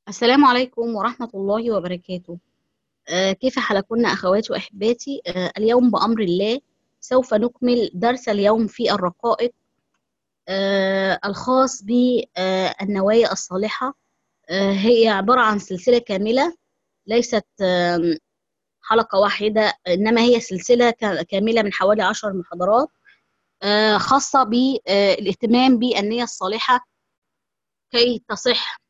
السلام عليكم ورحمة الله وبركاته آه، كيف حالكن أخواتي وأحباتي آه، اليوم بأمر الله سوف نكمل درس اليوم في الرقائق آه، الخاص بالنوايا الصالحة آه، هي عبارة عن سلسلة كاملة ليست آم، حلقة واحدة إنما هي سلسلة كا- كاملة من حوالي عشر محاضرات آه، خاصة بالاهتمام بالنية الصالحة كي تصح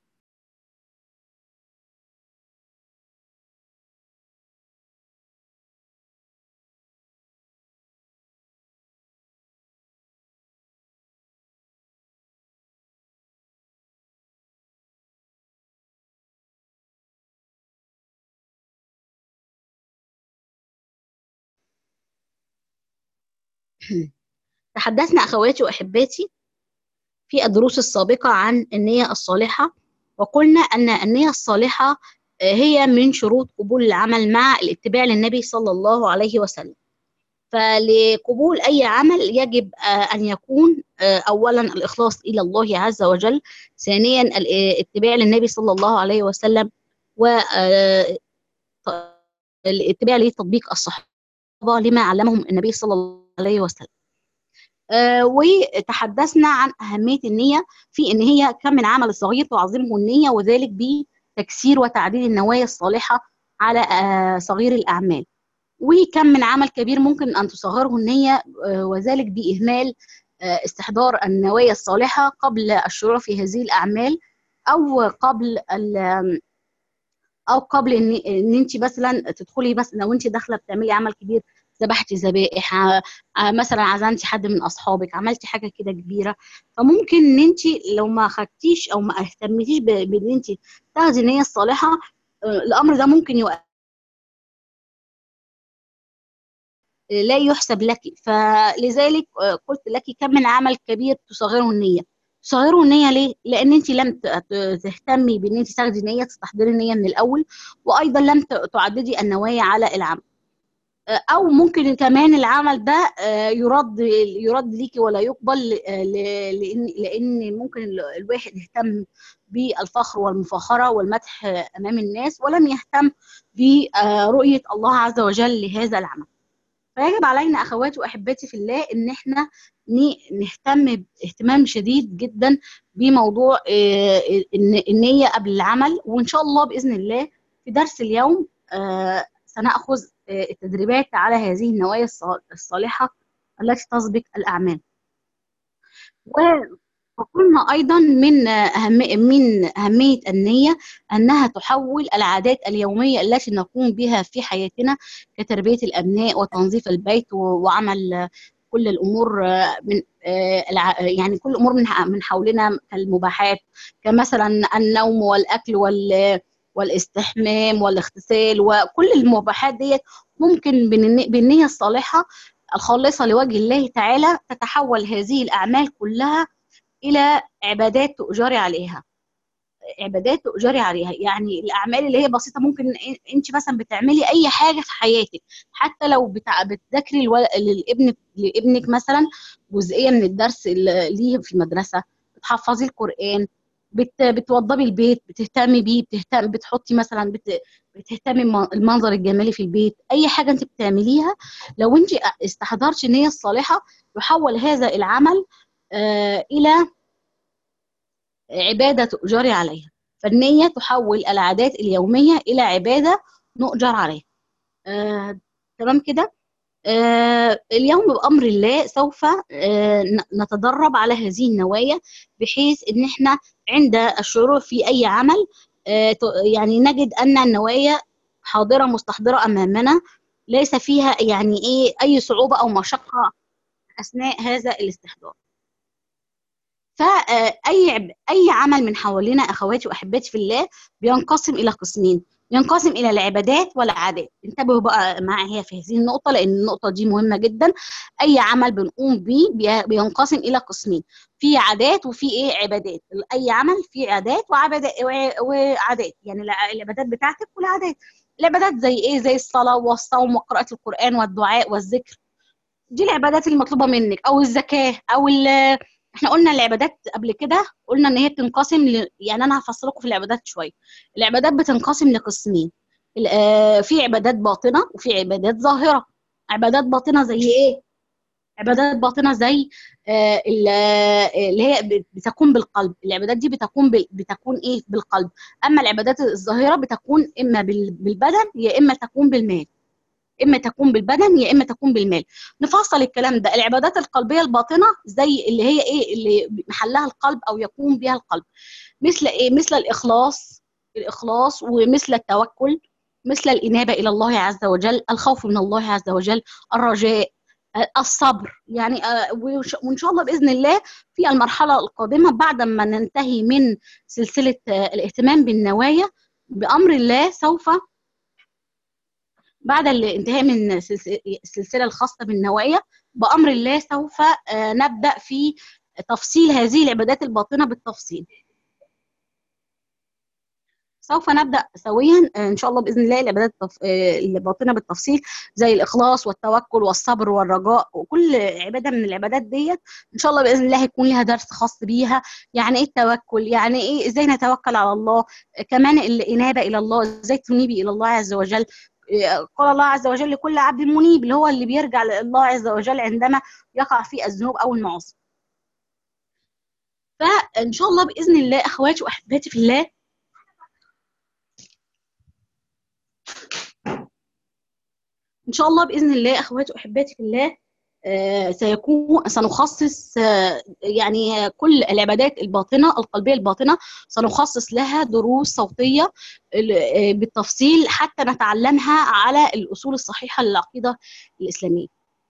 تحدثنا أخواتي وأحباتي في الدروس السابقة عن النية الصالحة وقلنا أن النية الصالحة آه، هي من شروط قبول العمل مع الاتباع للنبي صلى الله عليه وسلم فلقبول أي عمل يجب آه، أن يكون آه، أولا الإخلاص إلى الله عز وجل ثانيا الاتباع للنبي صلى الله عليه وسلم والاتباع لتطبيق الصحابة لما علمهم النبي صلى الله عليه وسلم آه، وتحدثنا عن أهمية النية في إن هي كم من عمل صغير تعظمه النية وذلك بتكسير وتعديل النوايا الصالحة على آه، صغير الأعمال وكم من عمل كبير ممكن أن تصغره النية آه، وذلك بإهمال آه، استحضار النوايا الصالحة قبل الشروع في هذه الأعمال أو قبل ال- او قبل ان ان انت مثلا تدخلي بس لو انت داخله بتعملي عمل كبير ذبحتي ذبائح ع- ع- مثلا عزمتي حد من اصحابك عملتي حاجه كده كبيره فممكن ان انت لو ما خدتيش او ما اهتمتيش ب- بان انت تاخدي النيه الصالحه آه، الامر ده ممكن يؤ- لا يحسب لك فلذلك آه، قلت لك كم من عمل كبير تصغره النيه تصغره النيه ليه؟ لان انت لم ت- ت- تهتمي بان انت تاخدي نيه تستحضري النيه من الاول وايضا لم ت- تعددي النوايا على العمل او ممكن كمان العمل ده آه، يرد يرد ليكي ولا يقبل آه، ل- لان لان ممكن ال- الواحد يهتم بالفخر والمفاخره والمدح آه، امام الناس ولم يهتم برؤيه الله عز وجل لهذا العمل فيجب علينا اخواتي واحباتي في الله ان احنا ن- نهتم اهتمام شديد جدا بموضوع آه، الن- النيه قبل العمل وان شاء الله باذن الله في درس اليوم آه، سناخذ آه، التدريبات على هذه النوايا الص- الصالحه التي تسبق الاعمال و- وقلنا ايضا من اهم من اهميه النيه انها تحول العادات اليوميه التي نقوم بها في حياتنا كتربيه الابناء وتنظيف البيت و- وعمل كل الامور آه، من آه، الع- يعني كل الامور من ح- من حولنا كالمباحات كمثلا النوم والاكل وال والاستحمام والاغتسال وكل المباحات ديت ممكن بالن- بالنيه الصالحه الخالصه لوجه الله تعالى تتحول هذه الاعمال كلها الى عبادات تؤجري عليها عبادات تؤجري عليها يعني الاعمال اللي هي بسيطه ممكن انت مثلا بتعملي اي حاجه في حياتك حتى لو بتع... بتذاكري الول... للابن لابنك مثلا جزئيه من الدرس اللي ليه في المدرسه بتحفظي القران بت... بتوضبي البيت بتهتمي بيه بتهتم بتحطي مثلا بت... بتهتمي الم- المنظر الجمالي في البيت اي حاجه انت بتعمليها لو انت استحضرتي النيه الصالحه يحول هذا العمل آه الى عبادة تؤجري عليها فالنية تحول العادات اليومية إلى عبادة نؤجر عليها آه، تمام كده آه، اليوم بأمر الله سوف آه، ن- نتدرب على هذه النوايا بحيث إن إحنا عند الشروع في أي عمل آه، ت- يعني نجد أن النوايا حاضرة مستحضرة أمامنا ليس فيها يعني إيه أي صعوبة أو مشقة أثناء هذا الاستحضار فأي عب- أي عمل من حوالينا أخواتي وأحباتي في الله بينقسم إلى قسمين ينقسم إلى العبادات والعادات انتبهوا بقى معايا في هذه النقطة لأن النقطة دي مهمة جدا أي عمل بنقوم بيه بي- بينقسم إلى قسمين في عادات وفي إيه عبادات أي عمل فيه عادات وعبادات وع- وعادات يعني الع- العبادات بتاعتك والعادات العبادات زي إيه زي الصلاة والصوم وقراءة القرآن والدعاء والذكر دي العبادات المطلوبة منك أو الزكاة أو ال- احنا قلنا العبادات قبل كده قلنا ان هي بتنقسم ل... يعني انا هفصل لكم في العبادات شويه العبادات بتنقسم لقسمين ال- آه، في عبادات باطنه وفي عبادات ظاهره عبادات باطنه زي ايه عبادات باطنه زي آه، ال- آه، اللي هي بت- بتكون بالقلب العبادات دي بتكون بال- بتكون ايه بالقلب اما العبادات الظاهره بتكون اما بال- بالبدن يا اما تكون بالمال اما تكون بالبدن يا اما تكون بالمال نفصل الكلام ده العبادات القلبيه الباطنه زي اللي هي ايه اللي محلها القلب او يقوم بها القلب مثل ايه مثل الاخلاص الاخلاص ومثل التوكل مثل الانابه الى الله عز وجل الخوف من الله عز وجل الرجاء آه، الصبر يعني آه، وش- وان شاء الله باذن الله في المرحله القادمه بعد ما ننتهي من سلسله آه، الاهتمام بالنوايا بامر الله سوف بعد الانتهاء من سلس- السلسله الخاصه بالنوايا بامر الله سوف آه، نبدا في تفصيل هذه العبادات الباطنه بالتفصيل سوف نبدا سويا آه، ان شاء الله باذن الله العبادات التف- آه، الباطنه بالتفصيل زي الاخلاص والتوكل والصبر والرجاء وكل عباده من العبادات ديت ان شاء الله باذن الله هيكون لها درس خاص بيها يعني ايه التوكل يعني ايه ازاي نتوكل على الله آه، كمان الانابه الى الله ازاي تنيبي الى الله عز وجل آه، قال الله عز وجل لكل عبد منيب اللي هو اللي بيرجع لله عز وجل عندما يقع في الذنوب او المعاصي فان شاء الله باذن الله اخواتي واحباتي في الله ان شاء الله باذن الله اخواتي واحباتي في الله آه، سيكون سنخصص آه، يعني كل العبادات الباطنه القلبيه الباطنه سنخصص لها دروس صوتيه ال- آه، بالتفصيل حتى نتعلمها على الاصول الصحيحه للعقيده الاسلاميه.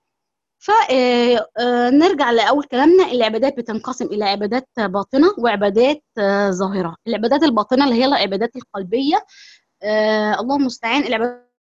فنرجع لاول كلامنا العبادات بتنقسم الى عبادات باطنه وعبادات آه، ظاهره. العبادات الباطنه اللي هي العبادات القلبيه آه، الله المستعان العبادات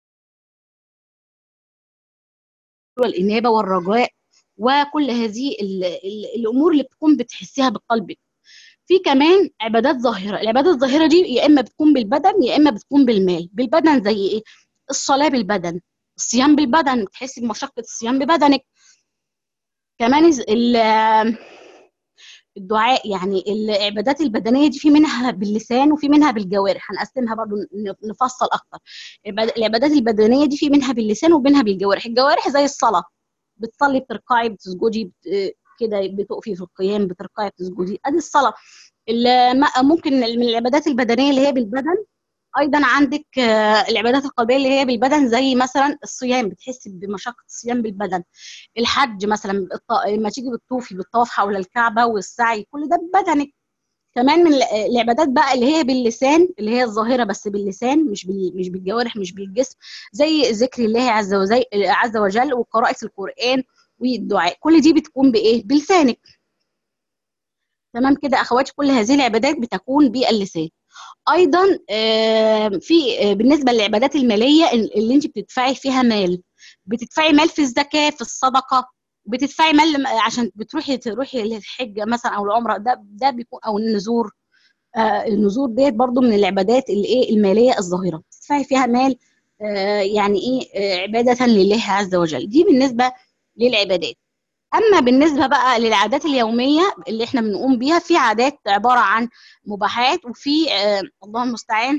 والإنابة والرجاء وكل هذه ال- ال- الأمور اللي بتكون بتحسيها بقلبك في كمان عبادات ظاهرة العبادات الظاهرة دي يا إما بتكون بالبدن يا إما بتكون بالمال بالبدن زي إيه الصلاة بالبدن الصيام بالبدن بتحسي بمشقة الصيام ببدنك كمان الز- ال- الدعاء يعني العبادات البدنية دي في منها باللسان وفي منها بالجوارح هنقسمها برضو ن- نفصل أكتر العباد- العبادات البدنية دي في منها باللسان ومنها بالجوارح الجوارح زي الصلاة بتصلي بتركعي بتسجدي بت... كده بتقفي في القيام بتركعي بتسجدي ادي الصلاه ال- ما- ممكن من العبادات البدنيه اللي هي بالبدن ايضا عندك آه، العبادات القلبيه اللي هي بالبدن زي مثلا الصيام بتحسي بمشقه الصيام بالبدن الحج مثلا الط- لما تيجي بتطوفي بالطواف حول الكعبه والسعي كل ده ببدنك كمان من الع- العبادات بقى اللي هي باللسان اللي هي الظاهره بس باللسان مش بال... مش بالجوارح مش بالجسم زي ذكر الله عز وجل عز وجل وقراءه القران والدعاء كل دي بتكون بايه بلسانك تمام كده اخواتي كل هذه العبادات بتكون باللسان ايضا آه، في آه، بالنسبه للعبادات الماليه اللي انت بتدفعي فيها مال بتدفعي مال في الزكاه في الصدقه بتدفعي مال لما- عشان بتروحي تروحي للحجه مثلا او العمره ده ده بيكون او النذور آه، النذور ديت برضو من العبادات الايه الماليه الظاهره بتدفعي فيها مال آه، يعني ايه آه، عباده لله عز وجل دي بالنسبه للعبادات اما بالنسبه بقى للعادات اليوميه اللي احنا بنقوم بيها في عادات عباره عن مباحات وفي آه الله المستعان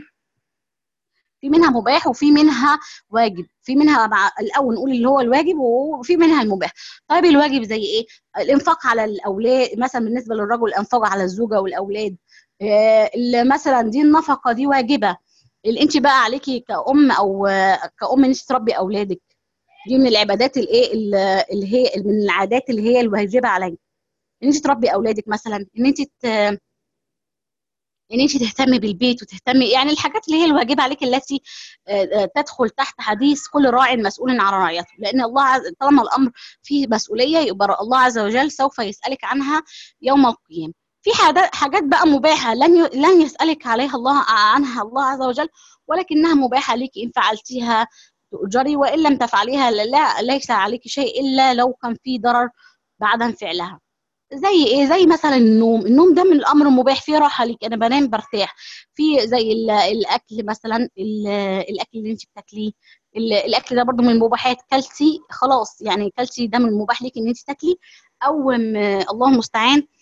في منها مباح وفي منها واجب في منها مع الاول نقول اللي هو الواجب وفي منها المباح طيب الواجب زي ايه الانفاق على الاولاد مثلا بالنسبه للرجل الانفاق على الزوجه والاولاد آه اللي مثلا دي النفقه دي واجبه اللي انت بقى عليكي كأم او آه، كأم ان انت تربي اولادك دي من العبادات الايه اللي هي من العادات اللي هي الواجبه عليك ان انت تربي اولادك مثلا ان انت ت- ان انت تهتمي بالبيت وتهتمي يعني الحاجات اللي هي الواجبه عليك التي آه، آه، تدخل تحت حديث كل راع مسؤول عن رعيته لان الله عز طالما الامر فيه مسؤوليه يبقى الله عز وجل سوف يسالك عنها يوم القيامه في حاجات حاجات بقى مباحه لن ي- لن يسالك عليها الله عنها الله عز وجل ولكنها مباحه لك ان فعلتيها تؤجري وان لم تفعليها لا ليس عليك شيء الا لو كان في ضرر بعدم فعلها زي ايه زي مثلا النوم النوم ده من الامر المباح فيه راحه ليك انا بنام برتاح في زي ال- الاكل مثلا ال- الاكل اللي انت بتاكليه ال- الاكل ده برضو من المباحات كلتي خلاص يعني كلتي ده من المباح ليك ان انت تاكلي او م- الله المستعان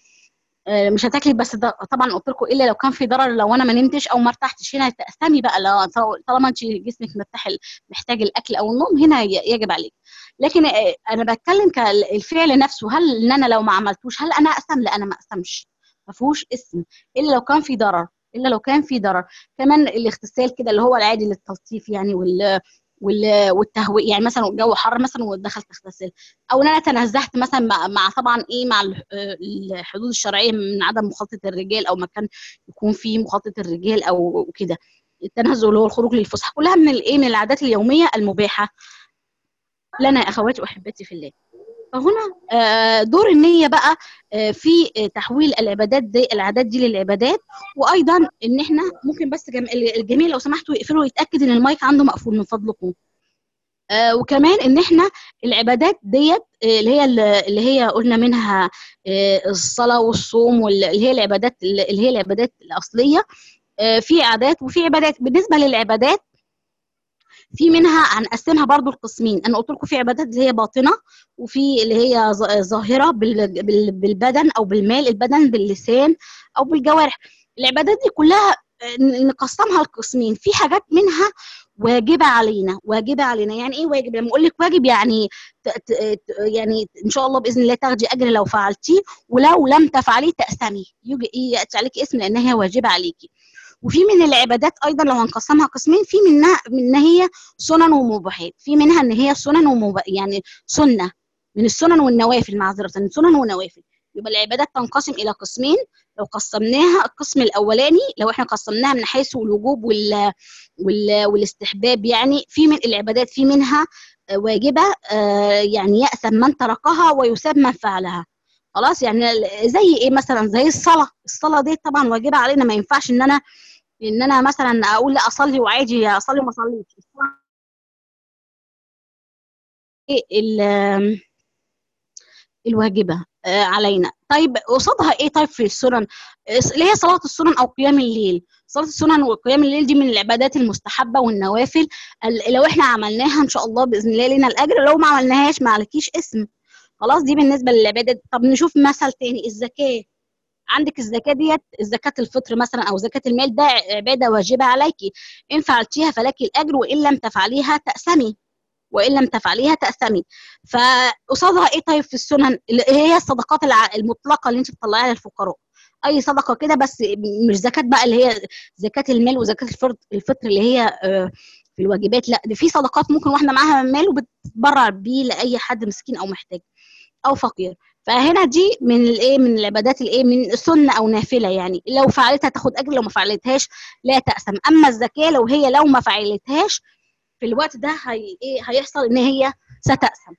آه، مش هتاكلي بس ده طبعا قلت لكم الا لو كان في ضرر لو انا ما نمتش او ما ارتحتش هنا تأثمي بقى لو طالما انت جسمك مرتاح محتاج الاكل او النوم هنا يجب عليك لكن آه، انا بتكلم كالفعل نفسه هل ان انا لو ما عملتوش هل انا اقسم لا انا ما اقسمش ما فيهوش اسم الا لو كان في ضرر الا لو كان في ضرر كمان الاغتسال كده اللي هو العادي للتلطيف يعني وال والتهويه يعني مثلا الجو حر مثلا ودخلت اغتسل او ان انا تنزهت مثلا مع, مع طبعا ايه مع الحدود الشرعيه من عدم مخالطه الرجال او مكان يكون فيه مخالطه الرجال او كده التنزه اللي هو الخروج للفسحه كلها من الايه من العادات اليوميه المباحه لنا اخواتي واحبتي في الله فهنا آه، دور النية بقى آه، في تحويل العبادات دي العادات دي للعبادات وايضا ان احنا ممكن بس الجميع لو سمحتوا يقفلوا ويتاكد ان المايك عنده مقفول من فضلكم آه وكمان ان احنا العبادات ديت اللي هي اللي هي قلنا منها آه الصلاه والصوم واللي هي العبادات اللي هي العبادات الاصليه آه في عادات وفي عبادات بالنسبه للعبادات في منها هنقسمها برضو القسمين انا قلت لكم في عبادات اللي هي باطنه وفي اللي هي ظاهره بالبدن او بالمال البدن باللسان او بالجوارح العبادات دي كلها نقسمها لقسمين في حاجات منها واجبه علينا واجبه علينا يعني ايه واجب لما اقول لك واجب يعني يعني ان شاء الله باذن الله تاخدي اجر لو فعلتيه ولو لم تفعليه تأسمي يجي ياتي عليك اسم لانها واجبه عليكي وفي من العبادات ايضا لو هنقسمها قسمين في منها منها هي سنن ومباحات في منها ان هي سنن ومب... يعني سنه من السنن والنوافل معذره سنن ونوافل يبقى العبادات تنقسم الى قسمين لو قسمناها القسم الاولاني لو احنا قسمناها من حيث الوجوب وال... وال... والاستحباب يعني في من العبادات في منها واجبه يعني يأثم من تركها ويساب من فعلها خلاص يعني زي ايه مثلا زي الصلاه الصلاه دي طبعا واجبه علينا ما ينفعش ان انا ان انا مثلا اقول لا اصلي وعادي اصلي وما اصليش الواجبه علينا طيب قصادها ايه طيب في السنن اللي هي صلاه السنن او قيام الليل صلاه السنن وقيام الليل دي من العبادات المستحبه والنوافل لو احنا عملناها ان شاء الله باذن الله لنا الاجر لو ما عملناهاش ما عليكيش اسم خلاص دي بالنسبه للعبادات طب نشوف مثل تاني الزكاه عندك الزكاه ديت زكاه الفطر مثلا او زكاه المال ده عباده واجبه عليك ان فعلتيها فلك الاجر وان لم تفعليها تأسمي وان لم تفعليها تأسمي فقصادها ايه طيب في السنن اللي هي الصدقات المطلقه اللي انت بتطلعيها للفقراء اي صدقه كده بس مش زكاه بقى اللي هي زكاه المال وزكاه الفطر الفطر اللي هي في الواجبات لا دي في صدقات ممكن واحده معاها مال وبتبرع بيه لاي حد مسكين او محتاج او فقير فهنا دي من الايه من العبادات الايه من سنه او نافله يعني لو فعلتها تاخد اجر لو ما فعلتهاش لا تأسم اما الزكاه لو هي لو ما فعلتهاش في الوقت ده هي ايه هيحصل ان هي ستأسم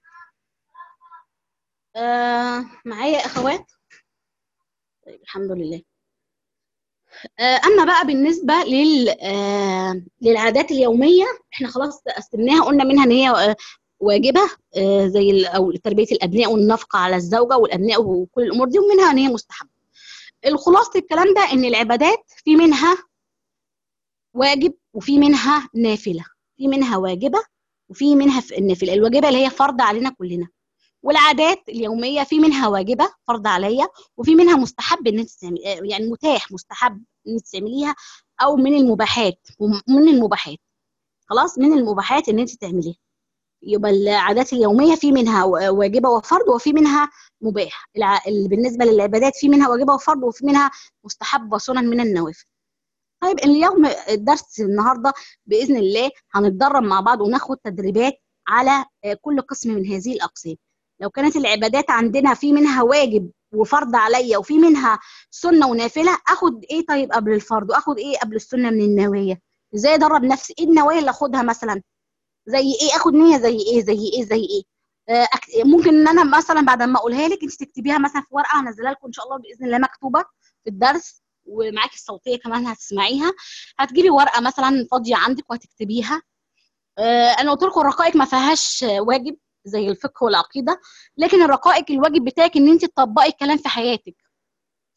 آه معايا اخوات طيب الحمد لله آه اما بقى بالنسبه لل آه للعادات اليوميه احنا خلاص قسمناها قلنا منها ان هي واجبه زي او تربيه الابناء والنفقه على الزوجه والابناء وكل الامور دي ومنها ان هي مستحبه الخلاصه الكلام ده ان العبادات في منها واجب وفي منها نافله في منها واجبه وفي منها النافله الواجبه اللي هي فرض علينا كلنا والعادات اليوميه في منها واجبه فرض عليا وفي منها مستحب ان انت يعني متاح مستحب ان انت تعمليها او من المباحات من المباحات خلاص من المباحات ان انت تعمليها يبقى العادات اليومية في منها واجبة وفرض وفي منها مباح بالنسبة للعبادات في منها واجبة وفرض وفي منها مستحب وسنن من النوافل طيب اليوم الدرس النهارده باذن الله هنتدرب مع بعض وناخد تدريبات على كل قسم من هذه الاقسام لو كانت العبادات عندنا في منها واجب وفرض عليا وفي منها سنه ونافله اخد ايه طيب قبل الفرض واخد ايه قبل السنه من النوايا ازاي ادرب نفسي ايه النوايا اللي اخدها مثلا زي ايه اخد نيه زي ايه زي ايه زي ايه آه ممكن ان انا مثلا بعد ما اقولها لك انت تكتبيها مثلا في ورقه هنزلها لكم ان شاء الله باذن الله مكتوبه في الدرس ومعاكي الصوتيه كمان هتسمعيها هتجيبي ورقه مثلا فاضيه عندك وهتكتبيها آه انا قلت لكم الرقائق ما فيهاش واجب زي الفقه والعقيده لكن الرقائق الواجب بتاعك ان انت تطبقي الكلام في حياتك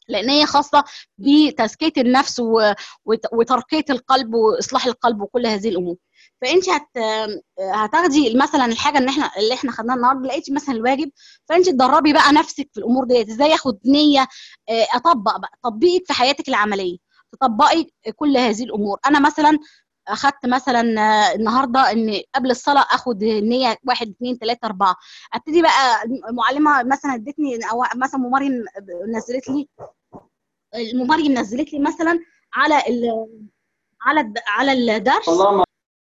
لان هي خاصه بتزكيه النفس وترقيه القلب واصلاح القلب وكل هذه الامور فانت هت هتاخدي مثلا الحاجه ان احنا اللي احنا خدناها النهارده لقيتي مثلا الواجب فانت تدربي بقى نفسك في الامور ديت ازاي اخد نيه اطبق بقى تطبيقك في حياتك العمليه تطبقي كل هذه الامور انا مثلا اخدت مثلا النهارده ان قبل الصلاه اخد نيه واحد اثنين ثلاثه اربعه ابتدي بقى المعلمه مثلا ادتني او مثلا مريم نزلت لي مريم نزلت لي مثلا على ال على على الدرس الله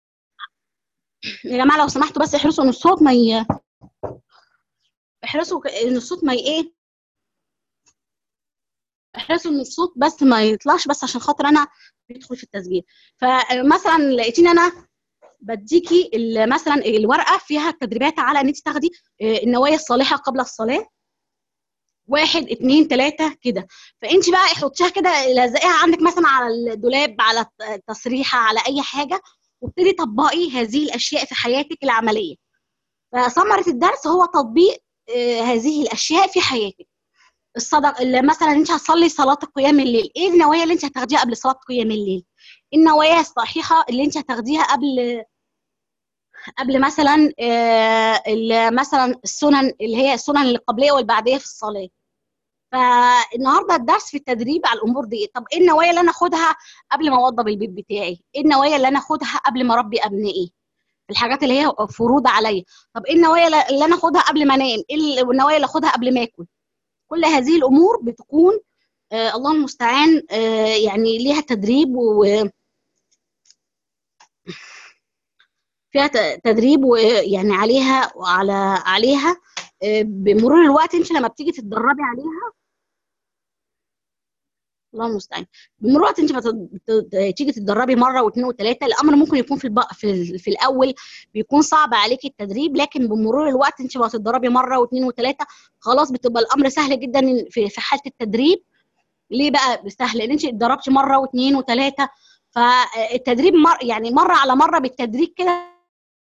يا جماعه لو سمحتوا بس احرصوا ان الصوت ما ي... احرصوا ان الصوت ما ي... ايه احرصوا ان الصوت بس ما يطلعش بس عشان خاطر انا بيدخل في التسجيل فمثلا لقيتيني انا بديكي مثلا الورقه فيها تدريبات على ان انت تاخدي النوايا الصالحه قبل الصلاه واحد اتنين تلاته كده فانت بقى حطيها كده لزقيها عندك مثلا على الدولاب على التسريحه على اي حاجه وابتدي طبقي هذه الاشياء في حياتك العمليه فثمره الدرس هو تطبيق هذه الاشياء في حياتك الصدق مثلا انت هتصلي صلاه قيام الليل ايه النوايا اللي انت هتاخديها قبل صلاه قيام الليل النوايا الصحيحه اللي انت هتاخديها قبل قبل مثلا مثلا السنن اللي هي السنن القبليه والبعديه في الصلاه فالنهارده الدرس في التدريب على الامور دي طب ايه النوايا اللي انا اخدها قبل ما اوضب البيت بتاعي ايه النوايا اللي انا اخدها قبل ما اربي ابنائي الحاجات اللي هي فروض عليا طب ايه النوايا اللي انا اخدها قبل ما انام ايه النوايا اللي اخدها قبل ما اكل كل هذه الامور بتكون آه الله المستعان آه يعني ليها تدريب و فيها تدريب ويعني عليها وعلى عليها آه بمرور الوقت انت لما بتيجي تتدربي عليها الله المستعان بمرور الوقت انت تيجي تتدربي مره واثنين وثلاثه الامر ممكن يكون في البق في, في الاول بيكون صعب عليكي التدريب لكن بمرور الوقت انت بتتدربي مره واثنين وثلاثه خلاص بتبقى الامر سهل جدا في في حاله التدريب ليه بقى سهل لان انت اتدربتي مره واثنين وثلاثه فالتدريب مر يعني مره على مره بالتدريج كده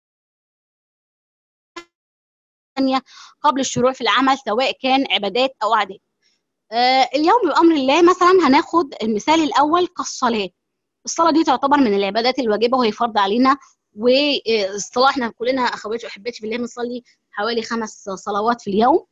قبل الشروع في العمل سواء كان عبادات او عادات آه اليوم بامر الله مثلا هناخد المثال الاول كالصلاه الصلاه دي تعتبر من العبادات الواجبه وهي فرض علينا والصلاه احنا كلنا اخواتي واحباتي بالله بنصلي حوالي خمس صلوات في اليوم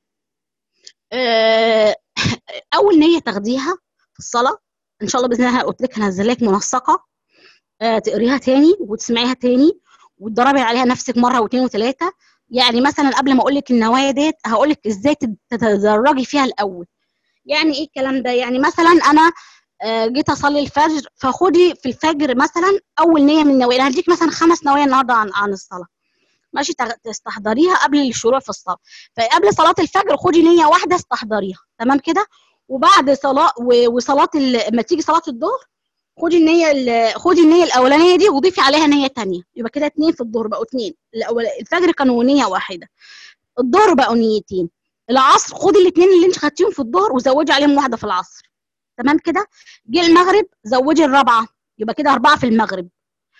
آه اول نيه تاخديها في الصلاه ان شاء الله باذن الله قلت لك هنزل لك منسقه آه تقريها تاني وتسمعيها تاني وتدربي عليها نفسك مره واثنين وثلاثه يعني مثلا قبل ما اقول لك النوايا ديت هقول لك ازاي تتدرجي فيها الاول يعني ايه الكلام ده يعني مثلا انا جيت اصلي الفجر فخدي في الفجر مثلا اول نيه من النوايا انا هديك مثلا خمس نوايا النهارده عن عن الصلاه ماشي تستحضريها قبل الشروع في الصلاه فقبل صلاه الفجر خدي نيه واحده استحضريها تمام كده وبعد صلاه وصلاه لما تيجي صلاه الظهر خدي النيه خدي النيه الاولانيه دي وضيفي عليها نيه ثانيه يبقى كده اثنين في الظهر بقوا اثنين الفجر كانوا نيه واحده الظهر بقوا نيتين العصر خدي الاثنين اللي انت خدتيهم في الظهر وزودي عليهم واحده في العصر تمام كده جه المغرب زودي الرابعه يبقى كده اربعه في المغرب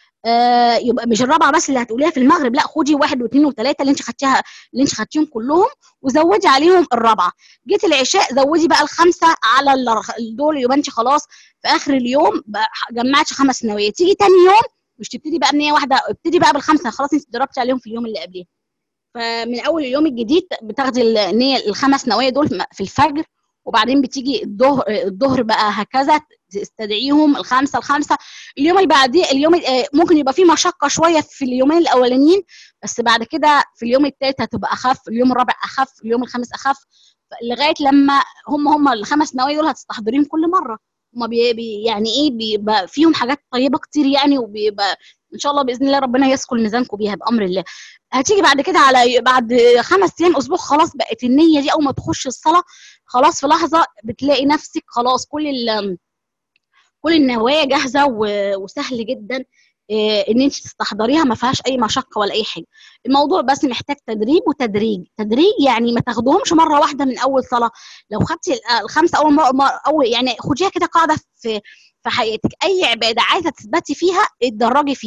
آه يبقى مش الرابعه بس اللي هتقوليها في المغرب لا خدي واحد واثنين وثلاثه اللي انت خدتيها اللي انت خدتيهم كلهم وزودي عليهم الرابعه جيت العشاء زودي بقى الخمسه على دول يبقى انت خلاص في اخر اليوم جمعتي خمس نوايا تيجي تاني يوم مش تبتدي بقى بنيه واحده ابتدي بقى بالخمسه خلاص انت ضربتي عليهم في اليوم اللي قبليه فمن اول اليوم الجديد بتاخدي النيه الخمس نوايا دول في الفجر وبعدين بتيجي الظهر الظهر بقى هكذا تستدعيهم الخمسه الخمسه اليوم اللي بعديه اليوم ممكن يبقى فيه مشقه شويه في اليومين الاولانيين بس بعد كده في اليوم الثالث هتبقى اخف اليوم الرابع اخف اليوم الخامس اخف لغايه لما هم هم الخمس نوايا دول هتستحضريهم كل مره هم بي بي يعني ايه بيبقى فيهم حاجات طيبه كتير يعني وبيبقى ان شاء الله باذن الله ربنا يثقل ميزانكم بيها بامر الله هتيجي بعد كده على بعد خمس ايام اسبوع خلاص بقت النيه دي اول ما تخش الصلاه خلاص في لحظه بتلاقي نفسك خلاص كل ال كل النوايا جاهزه وسهل جدا ان انت تستحضريها ما فيهاش اي مشقه ولا اي حاجه الموضوع بس محتاج تدريب وتدريج تدريج يعني ما تاخدوهمش مره واحده من اول صلاه لو خدتي الخمسه اول مره اول يعني خديها كده قاعده في في حياتك اي عباده عايزه تثبتي فيها اتدرجي فيها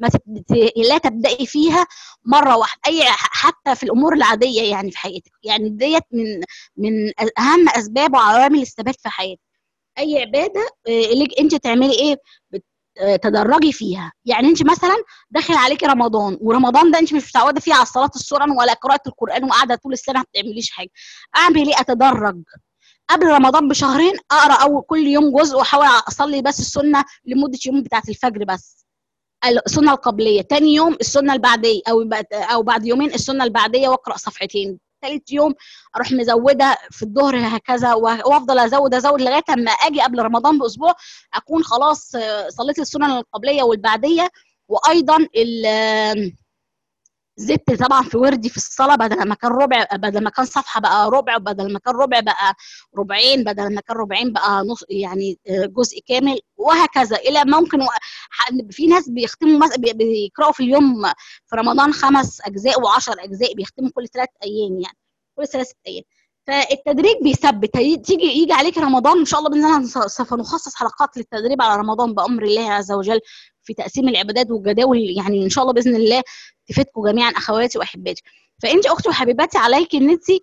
ما تبت... لا تبدأي فيها مرة واحدة أي حتى في الأمور العادية يعني في حياتك يعني ديت من من أهم أسباب وعوامل الثبات في حياتك أي عبادة اللي أنت تعملي إيه بت... تدرجي فيها يعني انت مثلا داخل عليكي رمضان ورمضان ده انت مش متعوده فيه على صلاه السنن ولا قراءه القران وقاعده طول السنه ما بتعمليش حاجه اعمل ايه اتدرج قبل رمضان بشهرين اقرا اول كل يوم جزء واحاول اصلي بس السنه لمده يوم بتاعه الفجر بس السنه القبليه تاني يوم السنه البعديه او او بعد يومين السنه البعديه واقرا صفحتين ثالث يوم اروح مزوده في الظهر هكذا وافضل ازود ازود لغايه اما اجي قبل رمضان باسبوع اكون خلاص صليت السنن القبليه والبعديه وايضا زدت طبعا في وردي في الصلاه بدل ما كان ربع بدل ما كان صفحه بقى ربع بدل ما كان ربع بقى ربعين بدل ما كان ربعين بقى نص يعني جزء كامل وهكذا الى ممكن في ناس بيختموا بيقراوا في اليوم في رمضان خمس اجزاء وعشر اجزاء بيختموا كل ثلاث ايام يعني كل ثلاث ايام فالتدريج بيثبت تيجي يجي عليك رمضان ان شاء الله باذن الله سوف نخصص حلقات للتدريب على رمضان بامر الله عز وجل في تقسيم العبادات والجداول يعني ان شاء الله باذن الله تفيدكم جميعا اخواتي واحباتي فانت اختي وحبيباتي عليك ان انت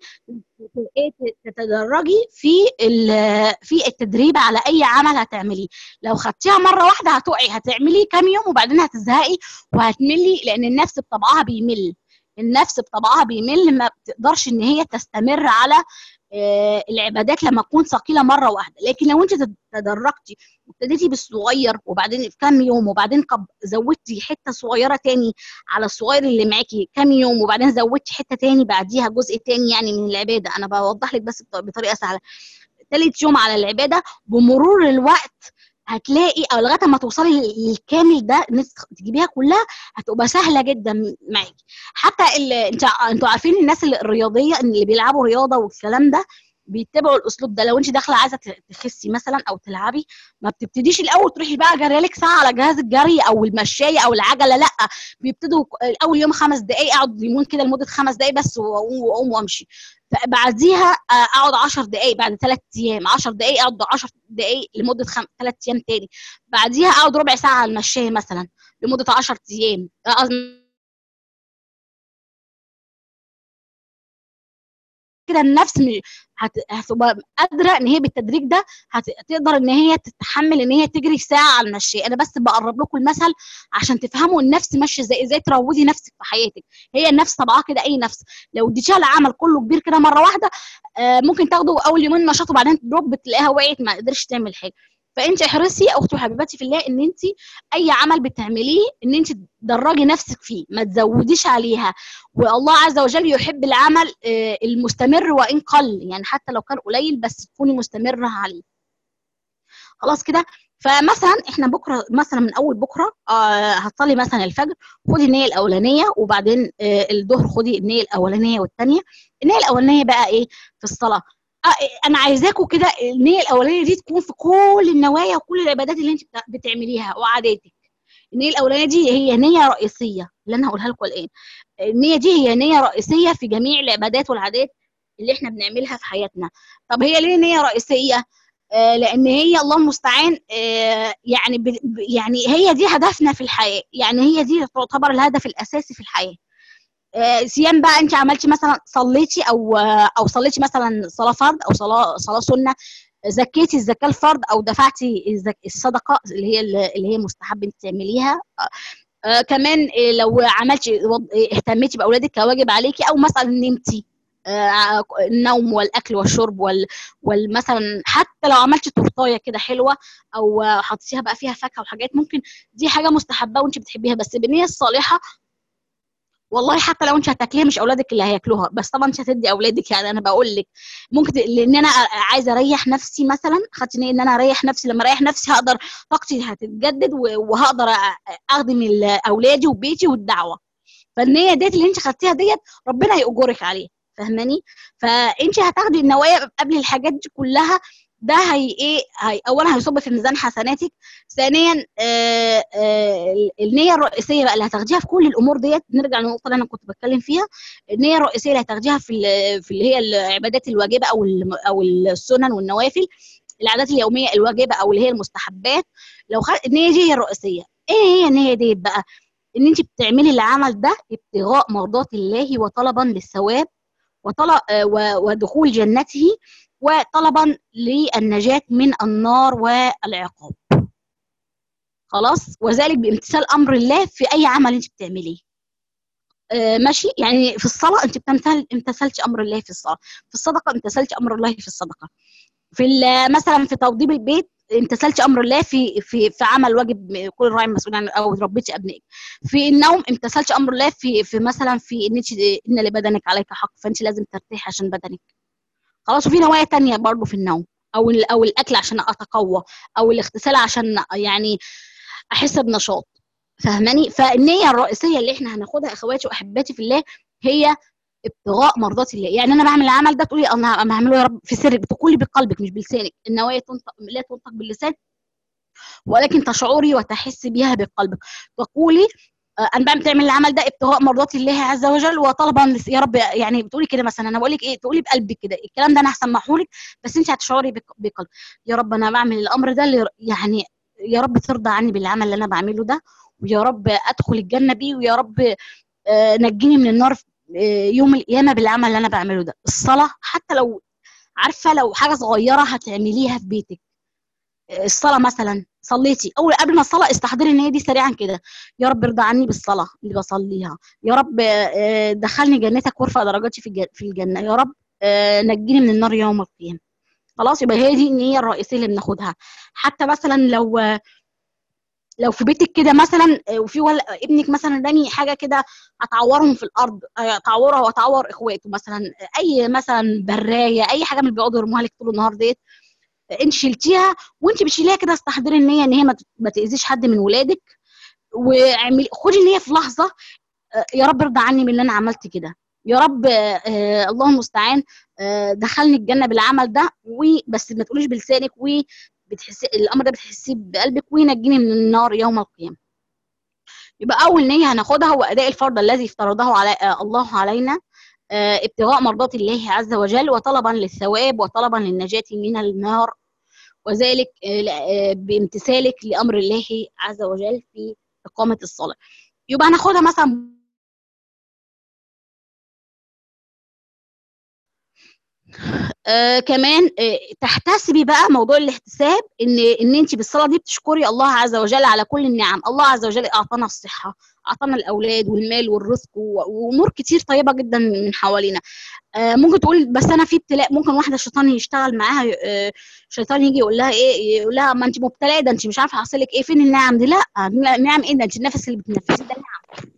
تتدرجي في في التدريب على اي عمل هتعمليه لو خدتيها مره واحده هتقعي هتعملي كام يوم وبعدين هتزهقي وهتملي لان النفس بطبعها بيمل النفس بطبعها بيمل ما بتقدرش ان هي تستمر على العبادات لما تكون ثقيله مره واحده لكن لو انت تدرجتي وابتديتي بالصغير وبعدين في كام يوم وبعدين زودتي حته صغيره تاني على الصغير اللي معاكي كام يوم وبعدين زودتي حته تاني بعديها جزء تاني يعني من العباده انا بوضح لك بس بطريقه سهله ثالث يوم على العباده بمرور الوقت هتلاقي او لغايه ما توصلي للكامل ده ان تجيبيها كلها هتبقى سهله جدا معاكي حتى انت انتوا عارفين الناس الرياضيه اللي بيلعبوا رياضه والكلام ده بيتبعوا الاسلوب ده لو انت داخله عايزه تخسي مثلا او تلعبي ما بتبتديش الاول تروحي بقى جري لك ساعه على جهاز الجري او المشايه او العجله لا بيبتدوا اول يوم خمس دقائق اقعد يمون كده لمده خمس دقائق بس واقوم وامشي بعديها اقعد 10 دقائق بعد ثلاث ايام 10 دقائق اقعد 10 دقائق لمده خم... ثلاث ايام تاني بعديها اقعد ربع ساعه على المشايه مثلا لمده 10 ايام كده النفس هتبقى قادره ان هي بالتدريج ده هتقدر ان هي تتحمل ان هي تجري ساعه على المشي انا بس بقرب لكم المثل عشان تفهموا النفس ماشيه ازاي ازاي تروضي نفسك في حياتك هي النفس طبعها كده اي نفس لو اديتيها العمل كله كبير كده مره واحده آه ممكن تاخده اول يومين نشاط وبعدين تدروب بتلاقيها وقعت ما قدرتش تعمل حاجه فانت احرصي اختي وحبيبتي في الله ان انت اي عمل بتعمليه ان انت تدرجي نفسك فيه ما تزوديش عليها والله عز وجل يحب العمل المستمر وان قل يعني حتى لو كان قليل بس تكوني مستمره عليه خلاص كده فمثلا احنا بكره مثلا من اول بكره آه هتصلي مثلا الفجر خدي النيه الاولانيه وبعدين آه الظهر خدي النيه الاولانيه والثانيه النيه الاولانيه بقى ايه في الصلاه انا عايزاكم كده النيه الاولانيه دي تكون في كل النوايا وكل العبادات اللي انت بتعمليها وعاداتك النيه الاولانيه دي هي نيه رئيسيه اللي انا هقولها لكم الان النيه دي هي نيه رئيسيه في جميع العبادات والعادات اللي احنا بنعملها في حياتنا طب هي ليه نيه رئيسيه آه لان هي الله المستعان آه يعني ب يعني هي دي هدفنا في الحياه يعني هي دي تعتبر الهدف الاساسي في الحياه آه صيام بقى انت عملتي مثلا صليتي او او صليتي مثلا صلاه فرض او صلاه صلاه سنه زكيتي الزكاه الفرض او دفعتي الصدقه اللي هي اللي هي مستحب انت تعمليها آه كمان لو عملتي اهتميتي باولادك كواجب عليكي او مثلا نمتي آه النوم والاكل والشرب وال والمثلا حتى لو عملتي تورتايه كده حلوه او حطيتيها بقى فيها فاكهه وحاجات ممكن دي حاجه مستحبه وانت بتحبيها بس بالنيه الصالحه والله حتى لو انت هتاكليها مش اولادك اللي هياكلوها بس طبعا انت هتدي اولادك يعني انا بقول لك ممكن لان انا عايزه اريح نفسي مثلا خدت نيه ان انا اريح نفسي لما اريح نفسي هقدر طاقتي هتتجدد وهقدر اخدم اولادي وبيتي والدعوه فالنيه ديت اللي انت خدتيها ديت ربنا يأجرك عليها فاهماني فانت هتاخدي النوايا قبل الحاجات دي كلها ده هي ايه هي اولا هيصب في ميزان حسناتك ثانيا آآ آآ النيه الرئيسيه بقى اللي هتاخديها في كل الامور ديت نرجع للنقطه اللي انا كنت بتكلم فيها النيه الرئيسيه اللي هتاخديها في في اللي هي العبادات الواجبه او او السنن والنوافل العادات اليوميه الواجبه او اللي هي المستحبات لو خد النيه دي هي الرئيسيه ايه هي النيه ديت بقى ان انت بتعملي العمل ده ابتغاء مرضات الله وطلبا للثواب وطلب ودخول جنته وطلبا للنجاة من النار والعقاب خلاص وذلك بامتثال امر الله في اي عمل انت بتعمليه آه ماشي يعني في الصلاه انت بتمثل امتثلتش امر الله في الصلاه في الصدقه امتثلتش امر الله في الصدقه في مثلا في توضيب البيت امتثلتش امر الله في في في عمل واجب كل راعي مسؤول عن او ربيتش ابنائك في النوم امتثلتش امر الله في في مثلا في ان انت ان لبدنك عليك حق فانت لازم ترتاحي عشان بدنك خلاص وفي نوايا تانية برضو في النوم او او الاكل عشان اتقوى او الاغتسال عشان يعني احس بنشاط فاهماني فالنيه الرئيسيه اللي احنا هناخدها اخواتي واحباتي في الله هي ابتغاء مرضات الله يعني انا بعمل العمل ده تقولي انا هعمله يا رب في سرك بتقولي بقلبك مش بلسانك النوايا تنطق لا تنطق باللسان ولكن تشعري وتحسي بها بقلبك تقولي انا بعمل تعمل العمل ده ابتغاء مرضات الله عز وجل وطلبا يا رب يعني بتقولي كده مثلا انا بقول لك ايه تقولي بقلبك كده الكلام ده انا هسمعه لك بس انت هتشعري بقلب يا رب انا بعمل الامر ده يعني يا رب ترضى عني بالعمل اللي انا بعمله ده ويا رب ادخل الجنه بيه ويا رب نجيني من النار يوم القيامه بالعمل اللي انا بعمله ده الصلاه حتى لو عارفه لو حاجه صغيره هتعمليها في بيتك الصلاه مثلا صليتي اول قبل ما الصلاه استحضري ان هي دي سريعا كده يا رب ارضى عني بالصلاه اللي بصليها يا رب دخلني جنتك وارفع درجاتي في الجنه يا رب نجيني من النار يوم القيامه خلاص يبقى هي دي النيه الرئيسيه اللي بناخدها حتى مثلا لو لو في بيتك كده مثلا وفي ولا ابنك مثلا رامي حاجه كده هتعورهم في الارض تعورها وتعور اخواته مثلا اي مثلا برايه اي حاجه من اللي بيقعدوا يرموها لك طول النهار ديت انت شلتيها وانت بتشيليها كده استحضري النيه ان هي ما تاذيش حد من ولادك واعملي خدي النيه في لحظه يا رب ارضى عني من اللي انا عملت كده يا رب آه الله المستعان آه دخلني الجنه بالعمل ده وبس ما تقوليش بلسانك وبتحسي الامر ده بتحسيه بقلبك وينجيني من النار يوم القيامه يبقى اول نيه هناخدها هو اداء الفرض الذي افترضه على آه الله علينا ابتغاء مرضات الله عز وجل وطلبا للثواب وطلبا للنجاه من النار وذلك بامتثالك لامر الله عز وجل في اقامه الصلاه يبقى هناخدها مثلا آه كمان آه تحتسبي بقى موضوع الاحتساب ان ان انت بالصلاه دي بتشكري الله عز وجل على كل النعم الله عز وجل اعطانا الصحه اعطانا الاولاد والمال والرزق وامور كتير طيبه جدا من حوالينا آه ممكن تقول بس انا في ابتلاء ممكن واحده الشيطان يشتغل معاها آه الشيطان يجي يقول لها ايه يقول لها ما انت مبتلاه ده انت مش عارفه حاصل لك ايه فين النعم دي لا نعم ايه ده انت النفس اللي بتنفسيه ده نعم